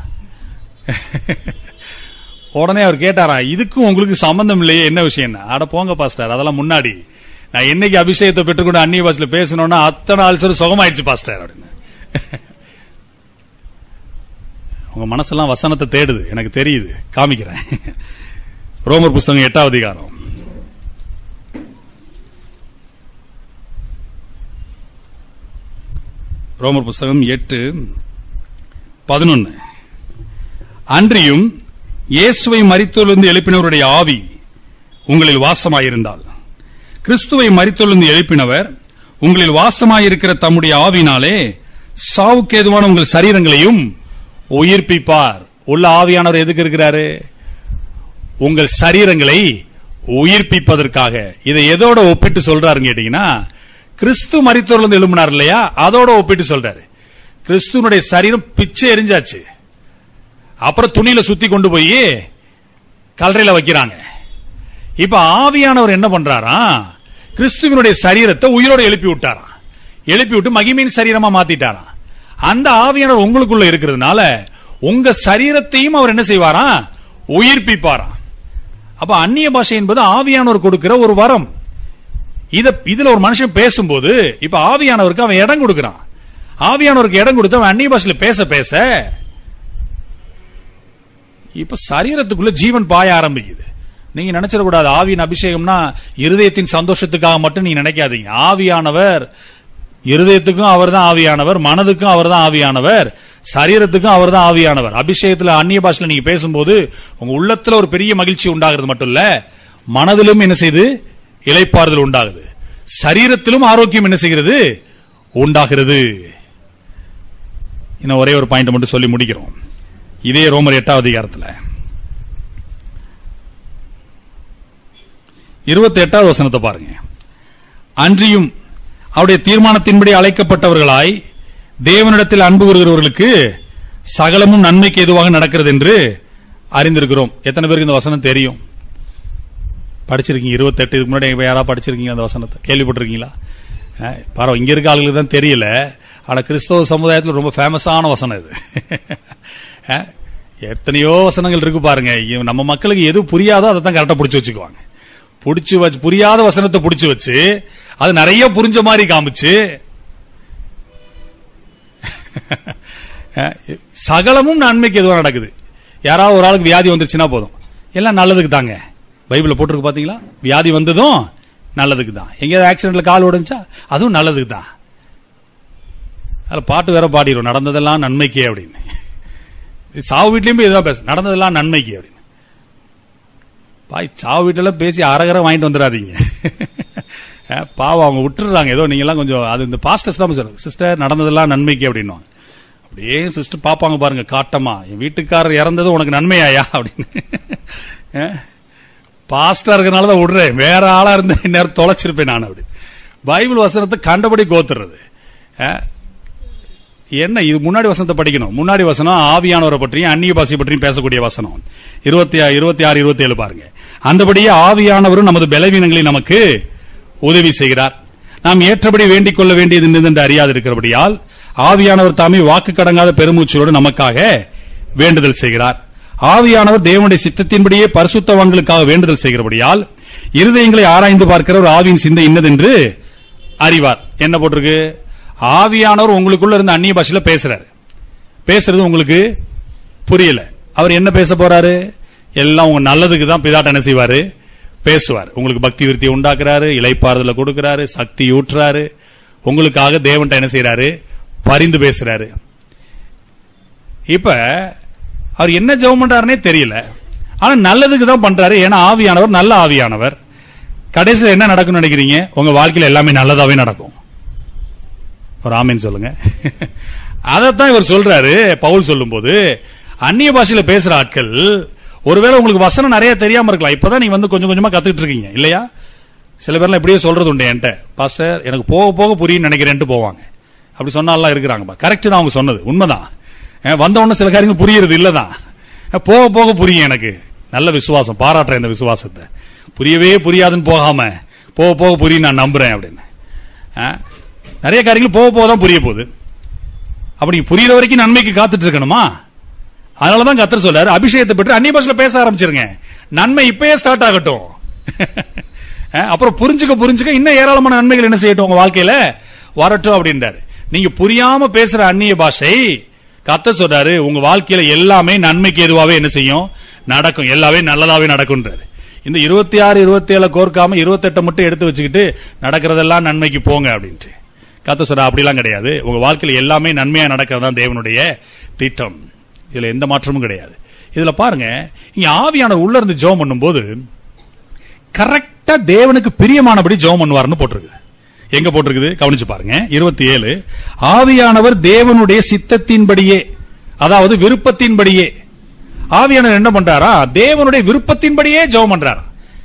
உடனே அவர் கேட்டாரா இதுக்கும் உங்களுக்கு சம்பந்தம் இல்லையே என்ன விஷயம் அட போங்க பாஸ்டர் அதெல்லாம் முன்னாடி நான் என்னைக்கு அபிஷேகத்தை பெற்றுக்கொண்டு அந்நிய பாஷையில பேசணும்னா அத்தனை அல்சர் சுகமாயிடுச்சு பாஸ்டர் அப்படின்னு உங்க மனசெல்லாம் வசனத்தை தேடுது எனக்கு தெரியுது காமிக்கிறேன் ரோமர் புஸ்தகம் எட்டாவது அதிகாரம் ரோமர் புஸ்தகம் எட்டு பதினொன்னு அன்றியும் இயேசுவை மரித்தொழுந்து எழுப்பினவருடைய ஆவி உங்களில் வாசமாயிருந்தால் கிறிஸ்துவை மரித்தொழுந்து எழுப்பினவர் உங்களில் வாசமாயிருக்கிற தம்முடைய ஆவினாலே சாவுக்கு ஏதுவான உங்கள் சரீரங்களையும் உயிர்ப்பிப்பார் உள்ள ஆவியானவர் எதுக்கு இருக்கிறாரு உங்கள் சரீரங்களை உயிர்ப்பிப்பதற்காக இதை எதோட ஒப்பிட்டு சொல்றாருன்னு கேட்டீங்கன்னா கிறிஸ்து மரித்தோர்ல எழும்பினார் இல்லையா அதோட ஒப்பிட்டு சொல்றாரு கிறிஸ்துவனுடைய சரீரம் பிச்சை எரிஞ்சாச்சு அப்புறம் துணியில சுத்தி கொண்டு போய் கல்லறையில வைக்கிறாங்க இப்ப ஆவியானவர் என்ன பண்றாரா கிறிஸ்துவனுடைய சரீரத்தை உயிரோட எழுப்பி விட்டாராம் எழுப்பி விட்டு மகிமையின் சரீரமா மாத்திட்டாராம் அந்த ஆவியானவர் உங்களுக்குள்ள இருக்கிறதுனால உங்க சரீரத்தையும் அவர் என்ன செய்வாராம் உயிர்ப்பிப்பாராம் அப்ப அந்நிய பாஷை என்பது ஆவியானவர் கொடுக்கிற ஒரு வரம் இத இதுல ஒரு மனுஷன் பேசும்போது இப்ப ஆவியானவருக்கு அவன் இடம் கொடுக்கிறான் ஆவியானவருக்கு இடம் கொடுத்து அவன் அந்நிய பாஷையில பேச பேச இப்ப சரீரத்துக்குள்ள ஜீவன் பாய ஆரம்பிக்குது நீங்க நினைச்சிட கூடாது ஆவியின் அபிஷேகம்னா இருதயத்தின் சந்தோஷத்துக்காக மட்டும் நீங்க நினைக்காதீங்க ஆவியானவர் இருதயத்துக்கும் அவர் தான் ஆவியானவர் மனதுக்கும் அவர் தான் ஆவியானவர் சரீரத்துக்கும் அவர் தான் ஆவியானவர் அபிஷேகத்துல அந்நிய பாஷையில நீங்க பேசும்போது உங்க உள்ளத்துல ஒரு பெரிய மகிழ்ச்சி உண்டாகிறது மட்டும் இல்ல மனதிலும் என்ன செய்யுது இளைப்பாறுதல் உண்டாகுது சரீரத்திலும் ஆரோக்கியம் என்ன செய்கிறது உண்டாகிறது இன்னும் ஒரே ஒரு பாயிண்ட் மட்டும் சொல்லி முடிக்கிறோம் இதே ரோமர் எட்டாவது அதிகாரத்துல இருபத்தி எட்டாவது வசனத்தை பாருங்க அன்றியும் அவருடைய தீர்மானத்தின்படி அழைக்கப்பட்டவர்களாய் தேவனிடத்தில் அன்பு கூறுகிறவர்களுக்கு சகலமும் நன்மைக்கு எதுவாக நடக்கிறது என்று அறிந்திருக்கிறோம் எத்தனை பேருக்கு இந்த வசனம் தெரியும் படிச்சிருக்கீங்க இருபத்தெட்டு இதுக்கு முன்னாடி இப்ப யாரா படிச்சிருக்கீங்க அந்த வசனத்தை கேள்விப்பட்டிருக்கீங்களா அஹ், பரவாயில்ல இங்க இருக்க ஆளுங்களுக்கு தான் தெரியல ஆனா கிறிஸ்தவ சமுதாயத்தில் ரொம்ப ஃபேமஸான வசனம் இது அஹ், எத்தனையோ வசனங்கள் இருக்கு பாருங்க இவ- நம்ம மக்களுக்கு எது புரியாதோ அதை தான் கரெக்டா புடிச்சு வச்சுக்குவாங்க புடிச்சு வச்சு புரியாத வசனத்தை புடிச்சு வச்சு அது நிறைய புரிஞ்ச மாதிரி காமிச்சு அஹ், சகலமும் நன்மைக்கு எதுவும் நடக்குது யாராவது ஒரு ஆளுக்கு வியாதி வந்துருச்சுன்னா போதும் எல்லாம் நல்லதுக்கு தாங்க பைபிள்ல போட்டிருக்கு பாத்தீங்களா வியாதி வந்ததும் நல்லதுக்கு தான் எங்கேயாவது ஆக்சிடென்ட்ல கால் உடைஞ்சா அதுவும் நல்லதுக்கு தான் அதுல பாட்டு வேற பாடிடும் நடந்ததெல்லாம் நன்மைக்கே அப்படின்னு இது சாவு வீட்லயும் போய் இதுதான் பேச நடந்ததெல்லாம் நன்மைக்கு அப்படின்னு பாய் சாவு வீட்டுல பேசி அரகர வாங்கிட்டு வந்துடாதீங்க அஹ், பாவம் அவங்க விட்டுறாங்க ஏதோ நீங்க எல்லாம் கொஞ்சம் அது இந்த பாஸ்டர்ஸ் தான் சொல்லுங்க சிஸ்டர் நடந்ததெல்லாம் நன்மைக்கு அப்படின்னுவாங்க அப்படியே சிஸ்டர் பாப்பாங்க பாருங்க காட்டமா என் வீட்டுக்காரர் இறந்தது உனக்கு நன்மையாயா அப்படின்னு அஹ், பாஸ்டா இருக்கனால தான் விடுறேன் வேற ஆளா இருந்த நேரம் தொலைச்சிருப்பேன் நான் அப்படி பைபிள் வசனத்தை கண்டபடி கோத்துறது அஹ், என்ன இது முன்னாடி வசனத்தை படிக்கணும் முன்னாடி வசனம் ஆவியானவரை பற்றியும் அந்நிய பாஷை பற்றியும் பேசக்கூடிய வசனம் இருபத்தி ஆ- இருபத்தி ஆறு இருபத்தி ஏழு பாருங்க அந்தபடியே ஆவியானவரும் நமது பலவீனங்களை நமக்கு உதவி செய்கிறார் நாம் ஏற்றபடி வேண்டிக் கொள்ள வேண்டியது என்று அறியாது இருக்கிறபடியால் ஆவியானவர் தாமே வாக்கு கடங்காத பெருமூச்சோடு நமக்காக வேண்டுதல் செய்கிறார் ஆவியானவர் தேவனுடைய சித்தத்தின்படியே பரிசுத்தவான்களுக்காக வேண்டுதல் செய்கிறபடியால் இருதயங்களை ஆராய்ந்து பார்க்கிற ஒரு ஆவியின் சிந்தை இன்னதென்று அறிவார் என்ன போட்டிருக்கு ஆவியானவர் உங்களுக்குள்ள இருந்த அந்நிய பாஷையில பேசுறாரு பேசுறது உங்களுக்கு புரியல அவர் என்ன பேச போறாரு எல்லாம் உங்க நல்லதுக்கு தான் பிதாட்ட என்ன செய்வாரு பேசுவார் உங்களுக்கு பக்தி விருத்தி உண்டாக்குறாரு இலைப்பாறுதல கொடுக்கிறாரு சக்தி ஊற்றுறாரு உங்களுக்காக தேவன்ட்ட என்ன செய்யறாரு பரிந்து பேசுறாரு இப்ப அவர் என்ன ஜெபம் பண்றாருனே தெரியல ஆனா நல்லதுக்கு தான் பண்றாரு ஏன்னா ஆவியானவர் நல்ல ஆவியானவர் கடைசியில் என்ன நடக்கும்னு நினைக்கிறீங்க உங்க வாழ்க்கையில எல்லாமே நல்லதாவே நடக்கும் ஒரு ஆமீன் சொல்லுங்க அதைத்தான் இவர் சொல்றாரு பவுல் சொல்லும்போது அந்நிய பாஷையில பேசுற ஆட்கள் ஒருவேளை உங்களுக்கு வசனம் நிறைய தெரியாம இருக்கலாம் இப்பதான் நீங்க வந்து கொஞ்சம் கொஞ்சமா கத்துக்கிட்டு இருக்கீங்க இல்லையா சில பேர்லாம் இப்படியே சொல்றது உண்டு என்கிட்ட பாஸ்டர் எனக்கு போக போக புரியும் நினைக்கிறேன்ட்டு போவாங்க அப்படி சொன்னாலாம் இருக்கிறாங்கப்பா கரெக்ட் தான் அவங்க சொன்னது உண்மைதான் அஹ் வந்த உடனே சில காரியங்கள் புரியுறது இல்லதான் அஹ் போக போக புரியும் எனக்கு நல்ல விசுவாசம் பாராட்டுறேன் இந்த விசுவாசத்தை புரியவே புரியாதுன்னு போகாம போக போக புரியும் நான் நம்புறேன் அப்படின்னு அஹ் நிறைய காரியங்கள் போக போக தான் புரிய போகுது அப்படி புரியுற வரைக்கும் நன்மைக்கு காத்துட்டு இருக்கணுமா அதனாலதான் கத்தர் சொல்றாரு அபிஷேகத்தை பெற்று அந்நிய பாஷையில பேச ஆரம்பிச்சிருங்க நன்மை இப்பயே ஸ்டார்ட் ஆகட்டும் அஹ் அப்புறம் புரிஞ்சுக்க புரிஞ்சுக்க இன்னும் ஏராளமான நன்மைகள் என்ன செய்யட்டும் உங்க வாழ்க்கையில வரட்டும் அப்படின்றாரு நீங்க புரியாம பேசுற அந்நிய பாஷை கத்த சொல்றாரு உங்க வாழ்க்கையில எல்லாமே நன்மைக்கு எதுவாவே என்ன செய்யும் நடக்கும் எல்லாமே நல்லதாவே நடக்கும்ன்றாரு இந்த இருபத்தி ஆறு இருபத்தி ஏழு கோர்க்காம இருபத்தெட்டை மட்டும் எடுத்து வச்சுக்கிட்டு நடக்கிறதெல்லாம் நன்மைக்கு போங்க அப்படின்ட்டு கத்த சொல்ற அப்படிலாம் கிடையாது உங்க வாழ்க்கையில எல்லாமே நன்மையா நடக்கிறது தான் தேவனுடைய திட்டம் இதுல எந்த மாற்றமும் கிடையாது இதுல பாருங்க இங்க ஆவியானவர் உள்ள இருந்து ஜெபம் பண்ணும்போது கரெக்டா தேவனுக்கு பிரியமானபடி ஜெபம் பண்ணுவார்னு போட்டிருக்கு எங்க போட்டிருக்குது கவனிச்சு பாருங்க இருபத்தி ஏழு ஆவியானவர் தேவனுடைய சித்தத்தின்படியே அதாவது விருப்பத்தின்படியே ஆவியானவர் என்ன பண்றாரா தேவனுடைய விருப்பத்தின்படியே ஜெபம் பண்றாரா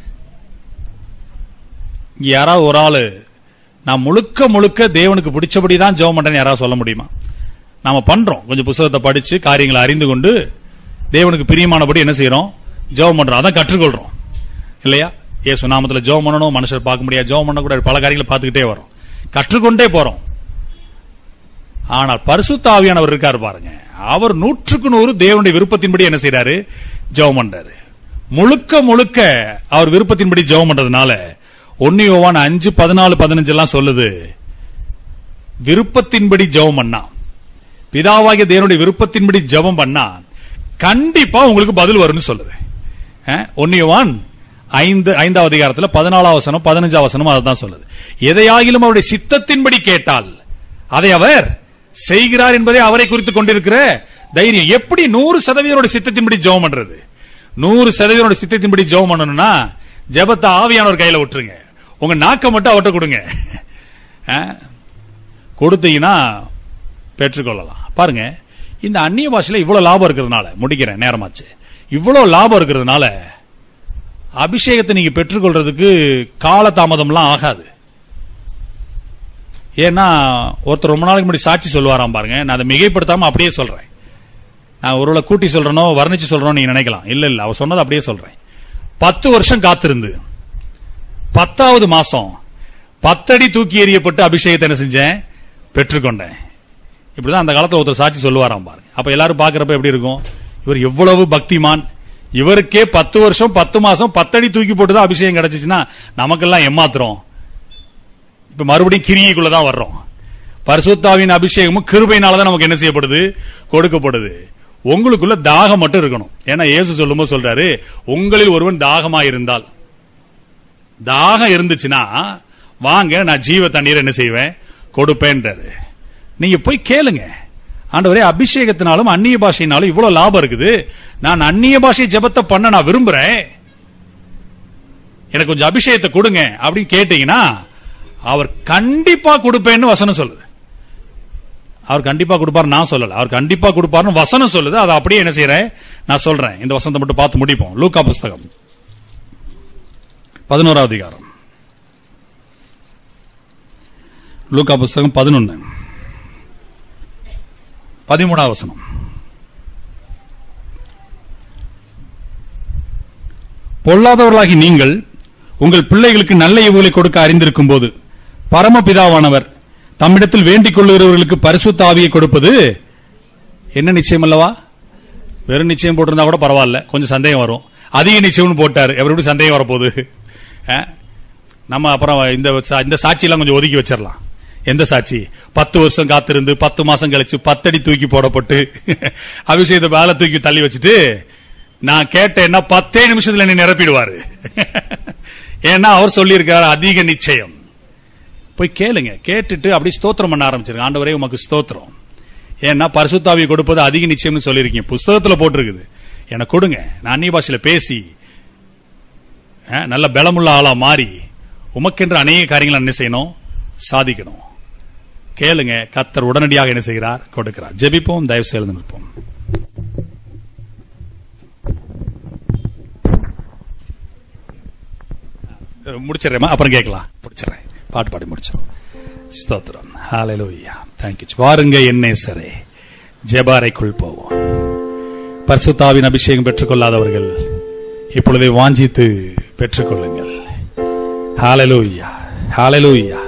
இங்க யாராவது ஒரு ஆளு நான் முழுக்க முழுக்க தேவனுக்கு பிடிச்சபடி தான் ஜெபம் பண்றேன்னு யாராவது சொல்ல முடியுமா நாம பண்றோம் கொஞ்சம் புத்தகத்தை படிச்சு காரியங்களை அறிந்து கொண்டு தேவனுக்கு பிரியமானபடி என்ன செய்யறோம் ஜெபம் பண்றோம் அதான் கற்றுக்கொள்றோம் இல்லையா ஏசு நாமத்துல ஜெபம் பண்ணணும் மனுஷர் பார்க்க முடியாது ஜெபம் பண்ணக்கூடாது பல காரியங்களை பார்த்துக்கிட்டே வரோம் கற்றுக்கொண்டே போறோம் ஆனால் பரிசுத்த ஆவியானவர் இருக்காரு பாருங்க அவர் நூற்றுக்கு நூறு தேவனுடைய விருப்பத்தின்படி என்ன செய்யறாரு ஜெபம் பண்றாரு முழுக்க முழுக்க அவர் விருப்பத்தின்படி ஜெபம் பண்றதுனால ஒன்னு யோவான் அஞ்சு பதினாலு பதினஞ்சு எல்லாம் சொல்லுது விருப்பத்தின்படி ஜெபம் பண்ணா பிதாவாகிய தேவனுடைய விருப்பத்தின்படி ஜெபம் பண்ணா கண்டிப்பா உங்களுக்கு பதில் வரும்னு சொல்லுது ஒன்னு யோவான் ஐந்து ஐந்தாவது அதிகாரத்துல பதினாலாவது வசனம் பதினஞ்சாவது வசனம் அதுதான் சொல்லுது எதையாகிலும் அவருடைய சித்தத்தின்படி கேட்டால் அதை அவர் செய்கிறார் என்பதை அவரை குறித்து கொண்டிருக்கிற தைரியம் எப்படி நூறு சதவீதோட சித்தத்தின்படி ஜெபம் பண்றது நூறு சதவீதோட சித்தத்தின்படி ஜெபம் பண்ணணும்னா ஜெபத்தை ஆவியானவர் கையில விட்டுருங்க உங்க நாக்க மட்டும் அவட்ட கொடுங்க அஹ், கொடுத்தீங்கன்னா பெற்றுக்கொள்ளலாம் பாருங்க இந்த அந்நிய பாஷையில இவ்வளவு லாபம் இருக்கிறதுனால முடிக்கிறேன் நேரமாச்சு இவ்வளவு லாபம் இருக்கிறதுனால அபிஷேகத்தை நீங்க பெற்றுக்கொள்றதுக்கு காலதாமதம்லாம் ஆகாது ஏன்னா ஒருத்தர் ரொம்ப நாளைக்கு முன்னாடி சாட்சி சொல்லுவாராம் பாருங்க நான் அதை மிகைப்படுத்தாம அப்படியே சொல்றேன் நான் ஒருவேளை கூட்டி சொல்றனோ வர்ணிச்சு சொல்றனோ நீங்க நினைக்கலாம் இல்ல இல்ல அவர் சொன்னது அப்படியே சொல்றேன் பத்து வருஷம் காத்திருந்து பத்தாவது மாசம் பத்தடி தூக்கி எறியப்பட்டு அபிஷேகத்தை என்ன செஞ்சேன் பெற்றுக்கொண்டேன் இப்படிதான் அந்த காலத்துல ஒருத்தர் சாட்சி சொல்லுவாராம் பாருங்க அப்ப எல்லாரும் பாக்குறப்ப எப்படி இருக்கும் இவர் எவ்வளவு பக்திமான் இவருக்கே பத்து வருஷம் பத்து மாசம் பத்தடி தூக்கி போட்டுதான் அபிஷேகம் கிடைச்சிச்சுன்னா நமக்கெல்லாம் ஏமாத்துறோம் இப்ப மறுபடியும் கிரியைக்குள்ள தான் வர்றோம் பரிசுத்தாவின் அபிஷேகமும் கிருபையினாலதான் நமக்கு என்ன செய்யப்படுது கொடுக்கப்படுது உங்களுக்குள்ள தாகம் மட்டும் இருக்கணும் ஏன்னா இயேசு சொல்லும்போது சொல்றாரு உங்களில் ஒருவன் தாகமா இருந்தால் தாகம் இருந்துச்சுன்னா வாங்க நான் ஜீவ தண்ணீர் என்ன செய்வேன் கொடுப்பேன்றாரு நீங்க போய் கேளுங்க ஆண்டவரே அபிஷேகத்தினாலும் அந்நிய பாஷையினாலும் இவ்வளவு லாபம் இருக்குது நான் அந்நிய பாஷை ஜெபத்தை பண்ண நான் விரும்புறேன் எனக்கு கொஞ்சம் அபிஷேகத்தை கொடுங்க அப்படின்னு கேட்டீங்கன்னா அவர் கண்டிப்பா கொடுப்பேன்னு வசனம் சொல்லுது அவர் கண்டிப்பா கொடுப்பாரு நான் சொல்லல அவர் கண்டிப்பா கொடுப்பாருன்னு வசனம் சொல்லுது அதை அப்படியே என்ன செய்யறேன் நான் சொல்றேன் இந்த வசனத்தை மட்டும் பார்த்து முடிப்போம் லூக்கா புஸ்தகம் பதினோராவது அதிகாரம் லூக்கா புஸ்தகம் பதினொன்னு பதிமூணாவது வசனம் பொல்லாதவர்களாகி நீங்கள் உங்கள் பிள்ளைகளுக்கு நல்ல ஈவுகளை கொடுக்க அறிந்திருக்கும் போது பரமபிதாவானவர் தம்மிடத்தில் வேண்டிக் கொள்ளுகிறவர்களுக்கு பரிசுத்த ஆவியை கொடுப்பது என்ன நிச்சயம் அல்லவா வெறும் நிச்சயம் போட்டிருந்தா கூட பரவாயில்ல கொஞ்சம் சந்தேகம் வரும் அதிக நிச்சயம்னு போட்டாரு அவர் எப்படி சந்தேகம் வரப்போகுது அஹ்? நம்ம அப்புறம் இந்த சா- இந்த சாட்சியெல்லாம் கொஞ்சம் ஒதுக்கி வச்சிடலாம் எந்த சாட்சி பத்து வருஷம் காத்திருந்து பத்து மாசம் கழிச்சு பத்தடி தூக்கி போடப்பட்டு அபிஷேகத்தை மேல தூக்கி தள்ளி வச்சுட்டு நான் கேட்டேன்னா பத்தே நிமிஷத்துல என்னை நிரப்பிடுவாரு ஏன்னா அவர் சொல்லியிருக்காரு அதிக நிச்சயம் போய் கேளுங்க கேட்டுட்டு அப்படி ஸ்தோத்திரம் பண்ண ஆரம்பிச்சிருங்க ஆண்டவரே உமக்கு ஸ்தோத்திரம் ஏன்னா பரிசுத்தாவி கொடுப்பது அதிக நிச்சயம்னு சொல்லியிருக்கீங்க புஸ்தகத்துல போட்டிருக்குது எனக்கு கொடுங்க நான் அந்நிய பாஷையில பேசி அஹ், நல்ல பலமுள்ள ஆளா மாறி உமக்கென்று அநேக காரியங்களை என்ன செய்யணும் சாதிக்கணும் கேளுங்க கத்தர் உடனடியாக என்ன செய்கிறார் கொடுக்கிறார் ஜெபிப்போம் தயவு செய்து நிற்போம் முடிச்சிடுறேமா அப்புறம் கேட்கலாம் முடிச்சிடுறேன் பாட்டு பாடி முடிச்சோம் ஸ்தோத்திரம் ஹalleluya thank you வாருங்க என்னேசரே ஜெபாரைக்குள் போவோம் பரிசுத்தாவின் அபிஷேகம் பெற்றுக்கொள்ளாதவர்கள் இப்பொழுதே வாஞ்சித்து பெற்றுக்கொள்ளுங்கள் ஹalleluya ஹalleluya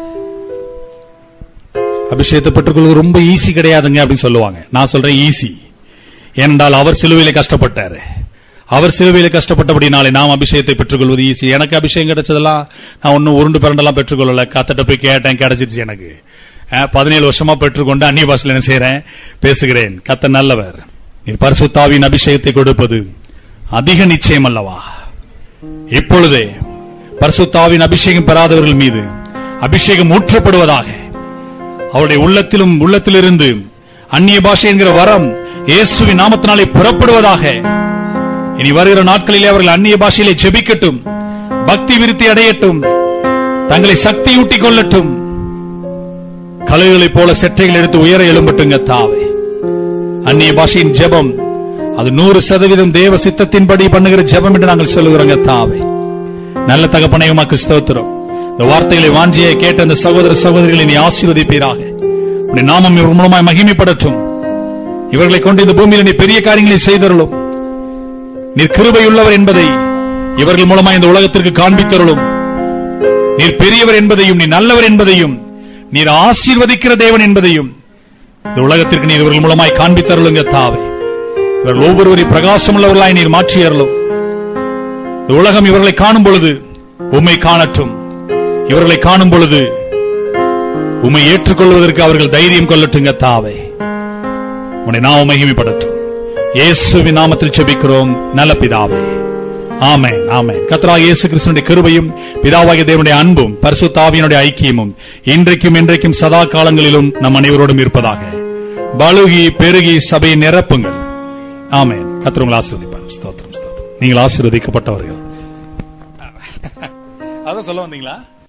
அபிஷேகத்தை பெற்றுக்கொள்வது ரொம்ப ஈஸி கிடையாதுங்க அப்படின்னு சொல்லுவாங்க நான் சொல்றேன் ஈஸி ஏனென்றால் அவர் சிலுவையில கஷ்டப்பட்டாரு அவர் சிலுவையில கஷ்டப்பட்டபடினாலே நாம் அபிஷேகத்தை பெற்றுக்கொள்வது ஈஸி எனக்கு அபிஷேகம் கிடைச்சதெல்லாம் நான் ஒன்னும் உருண்டு பிறண்டெல்லாம் பெற்றுக்கொள்ளல கத்தட்ட போய் கேட்டேன் கிடைச்சிருச்சு எனக்கு அஹ், பதினேழு வருஷமா பெற்றுக்கொண்டு அந்நிய பாஷையில் என்ன செய்யறேன் பேசுகிறேன் கத்த நல்லவர் நீ பரிசுத்தாவின் அபிஷேகத்தை கொடுப்பது அதிக நிச்சயம் அல்லவா இப்பொழுதே பரிசுத்தாவின் அபிஷேகம் பெறாதவர்கள் மீது அபிஷேகம் ஊற்றப்படுவதாக அவருடைய உள்ளத்திலும் உள்ளத்திலிருந்து அந்நிய பாஷை என்கிற வரம் இயேசுவின் நாமத்தினாலே புறப்படுவதாக இனி வருகிற நாட்களிலே அவர்கள் அந்நிய பாஷையிலே ஜெபிக்கட்டும் பக்தி விருத்தி அடையட்டும் தங்களை சக்தியூட்டிக் கொள்ளட்டும் கலைகளைப் போல செட்டைகள் எடுத்து உயர எழும்பட்டுங்க தாவே அந்நிய பாஷையின் ஜெபம் அது நூறு சதவீதம் தேவ சித்தத்தின்படி பண்ணுகிற ஜெபம் என்று நாங்கள் சொல்லுகிறோங்க தாவே நல்ல தகப்பனை உமக்கு ஸ்தோத்திரம் இந்த வார்த்தைகளை வாஞ்சியை கேட்ட அந்த சகோதர சகோதரிகளை நீ ஆசீர்வதிப்பீராக உன்னுடைய நாமம் இவர் மூலமாய் மகிமைப்படட்டும் இவர்களை கொண்டு இந்த பூமியில் நீ பெரிய காரியங்களை செய்தருளும் நீர் கிருபையுள்ளவர் என்பதை இவர்கள் மூலமாய் இந்த உலகத்திற்கு காண்பித்தருளும் நீர் பெரியவர் என்பதையும் நீ நல்லவர் என்பதையும் நீர் ஆசீர்வதிக்கிற தேவன் என்பதையும் இந்த உலகத்திற்கு நீர் இவர்கள் மூலமாய் காண்பித்தருளுங்க தாவே இவர்கள் ஒவ்வொருவரையும் பிரகாசமுள்ளவர்களாய் நீர் மாற்றியருளும் இந்த உலகம் இவர்களை காணும் பொழுது உம்மை காணட்டும் இவர்களை காணும் பொழுது உம்மை ஏற்றுக்கொள்வதற்கு அவர்கள் தைரியம் கொள்ளட்டுங்க தாவே உன்னை நாம மகிமைப்படட்டும் இயேசுவின் நாமத்தில் செபிக்கிறோம் நல்ல பிதாவே ஆமென் ஆமென் கர்த்தராகிய இயேசு கிறிஸ்துவினுடைய கிருபையும் பிதாவாகிய தேவனுடைய அன்பும் பரிசுத்த ஆவியினுடைய ஐக்கியமும் இன்றைக்கும் இன்றைக்கும் சதா காலங்களிலும் நம் அனைவரோடும் இருப்பதாக பலுகி பெருகி சபையை நிரப்புங்கள் ஆமென் கர்த்தர் உங்களை ஆசீர்வதிப்பார் ஸ்தோத்திரம் ஸ்தோத்திரம் நீங்கள் ஆசீர்வதிக்கப்பட்டவர்கள் அதான் சொல்ல வந்தீங்களா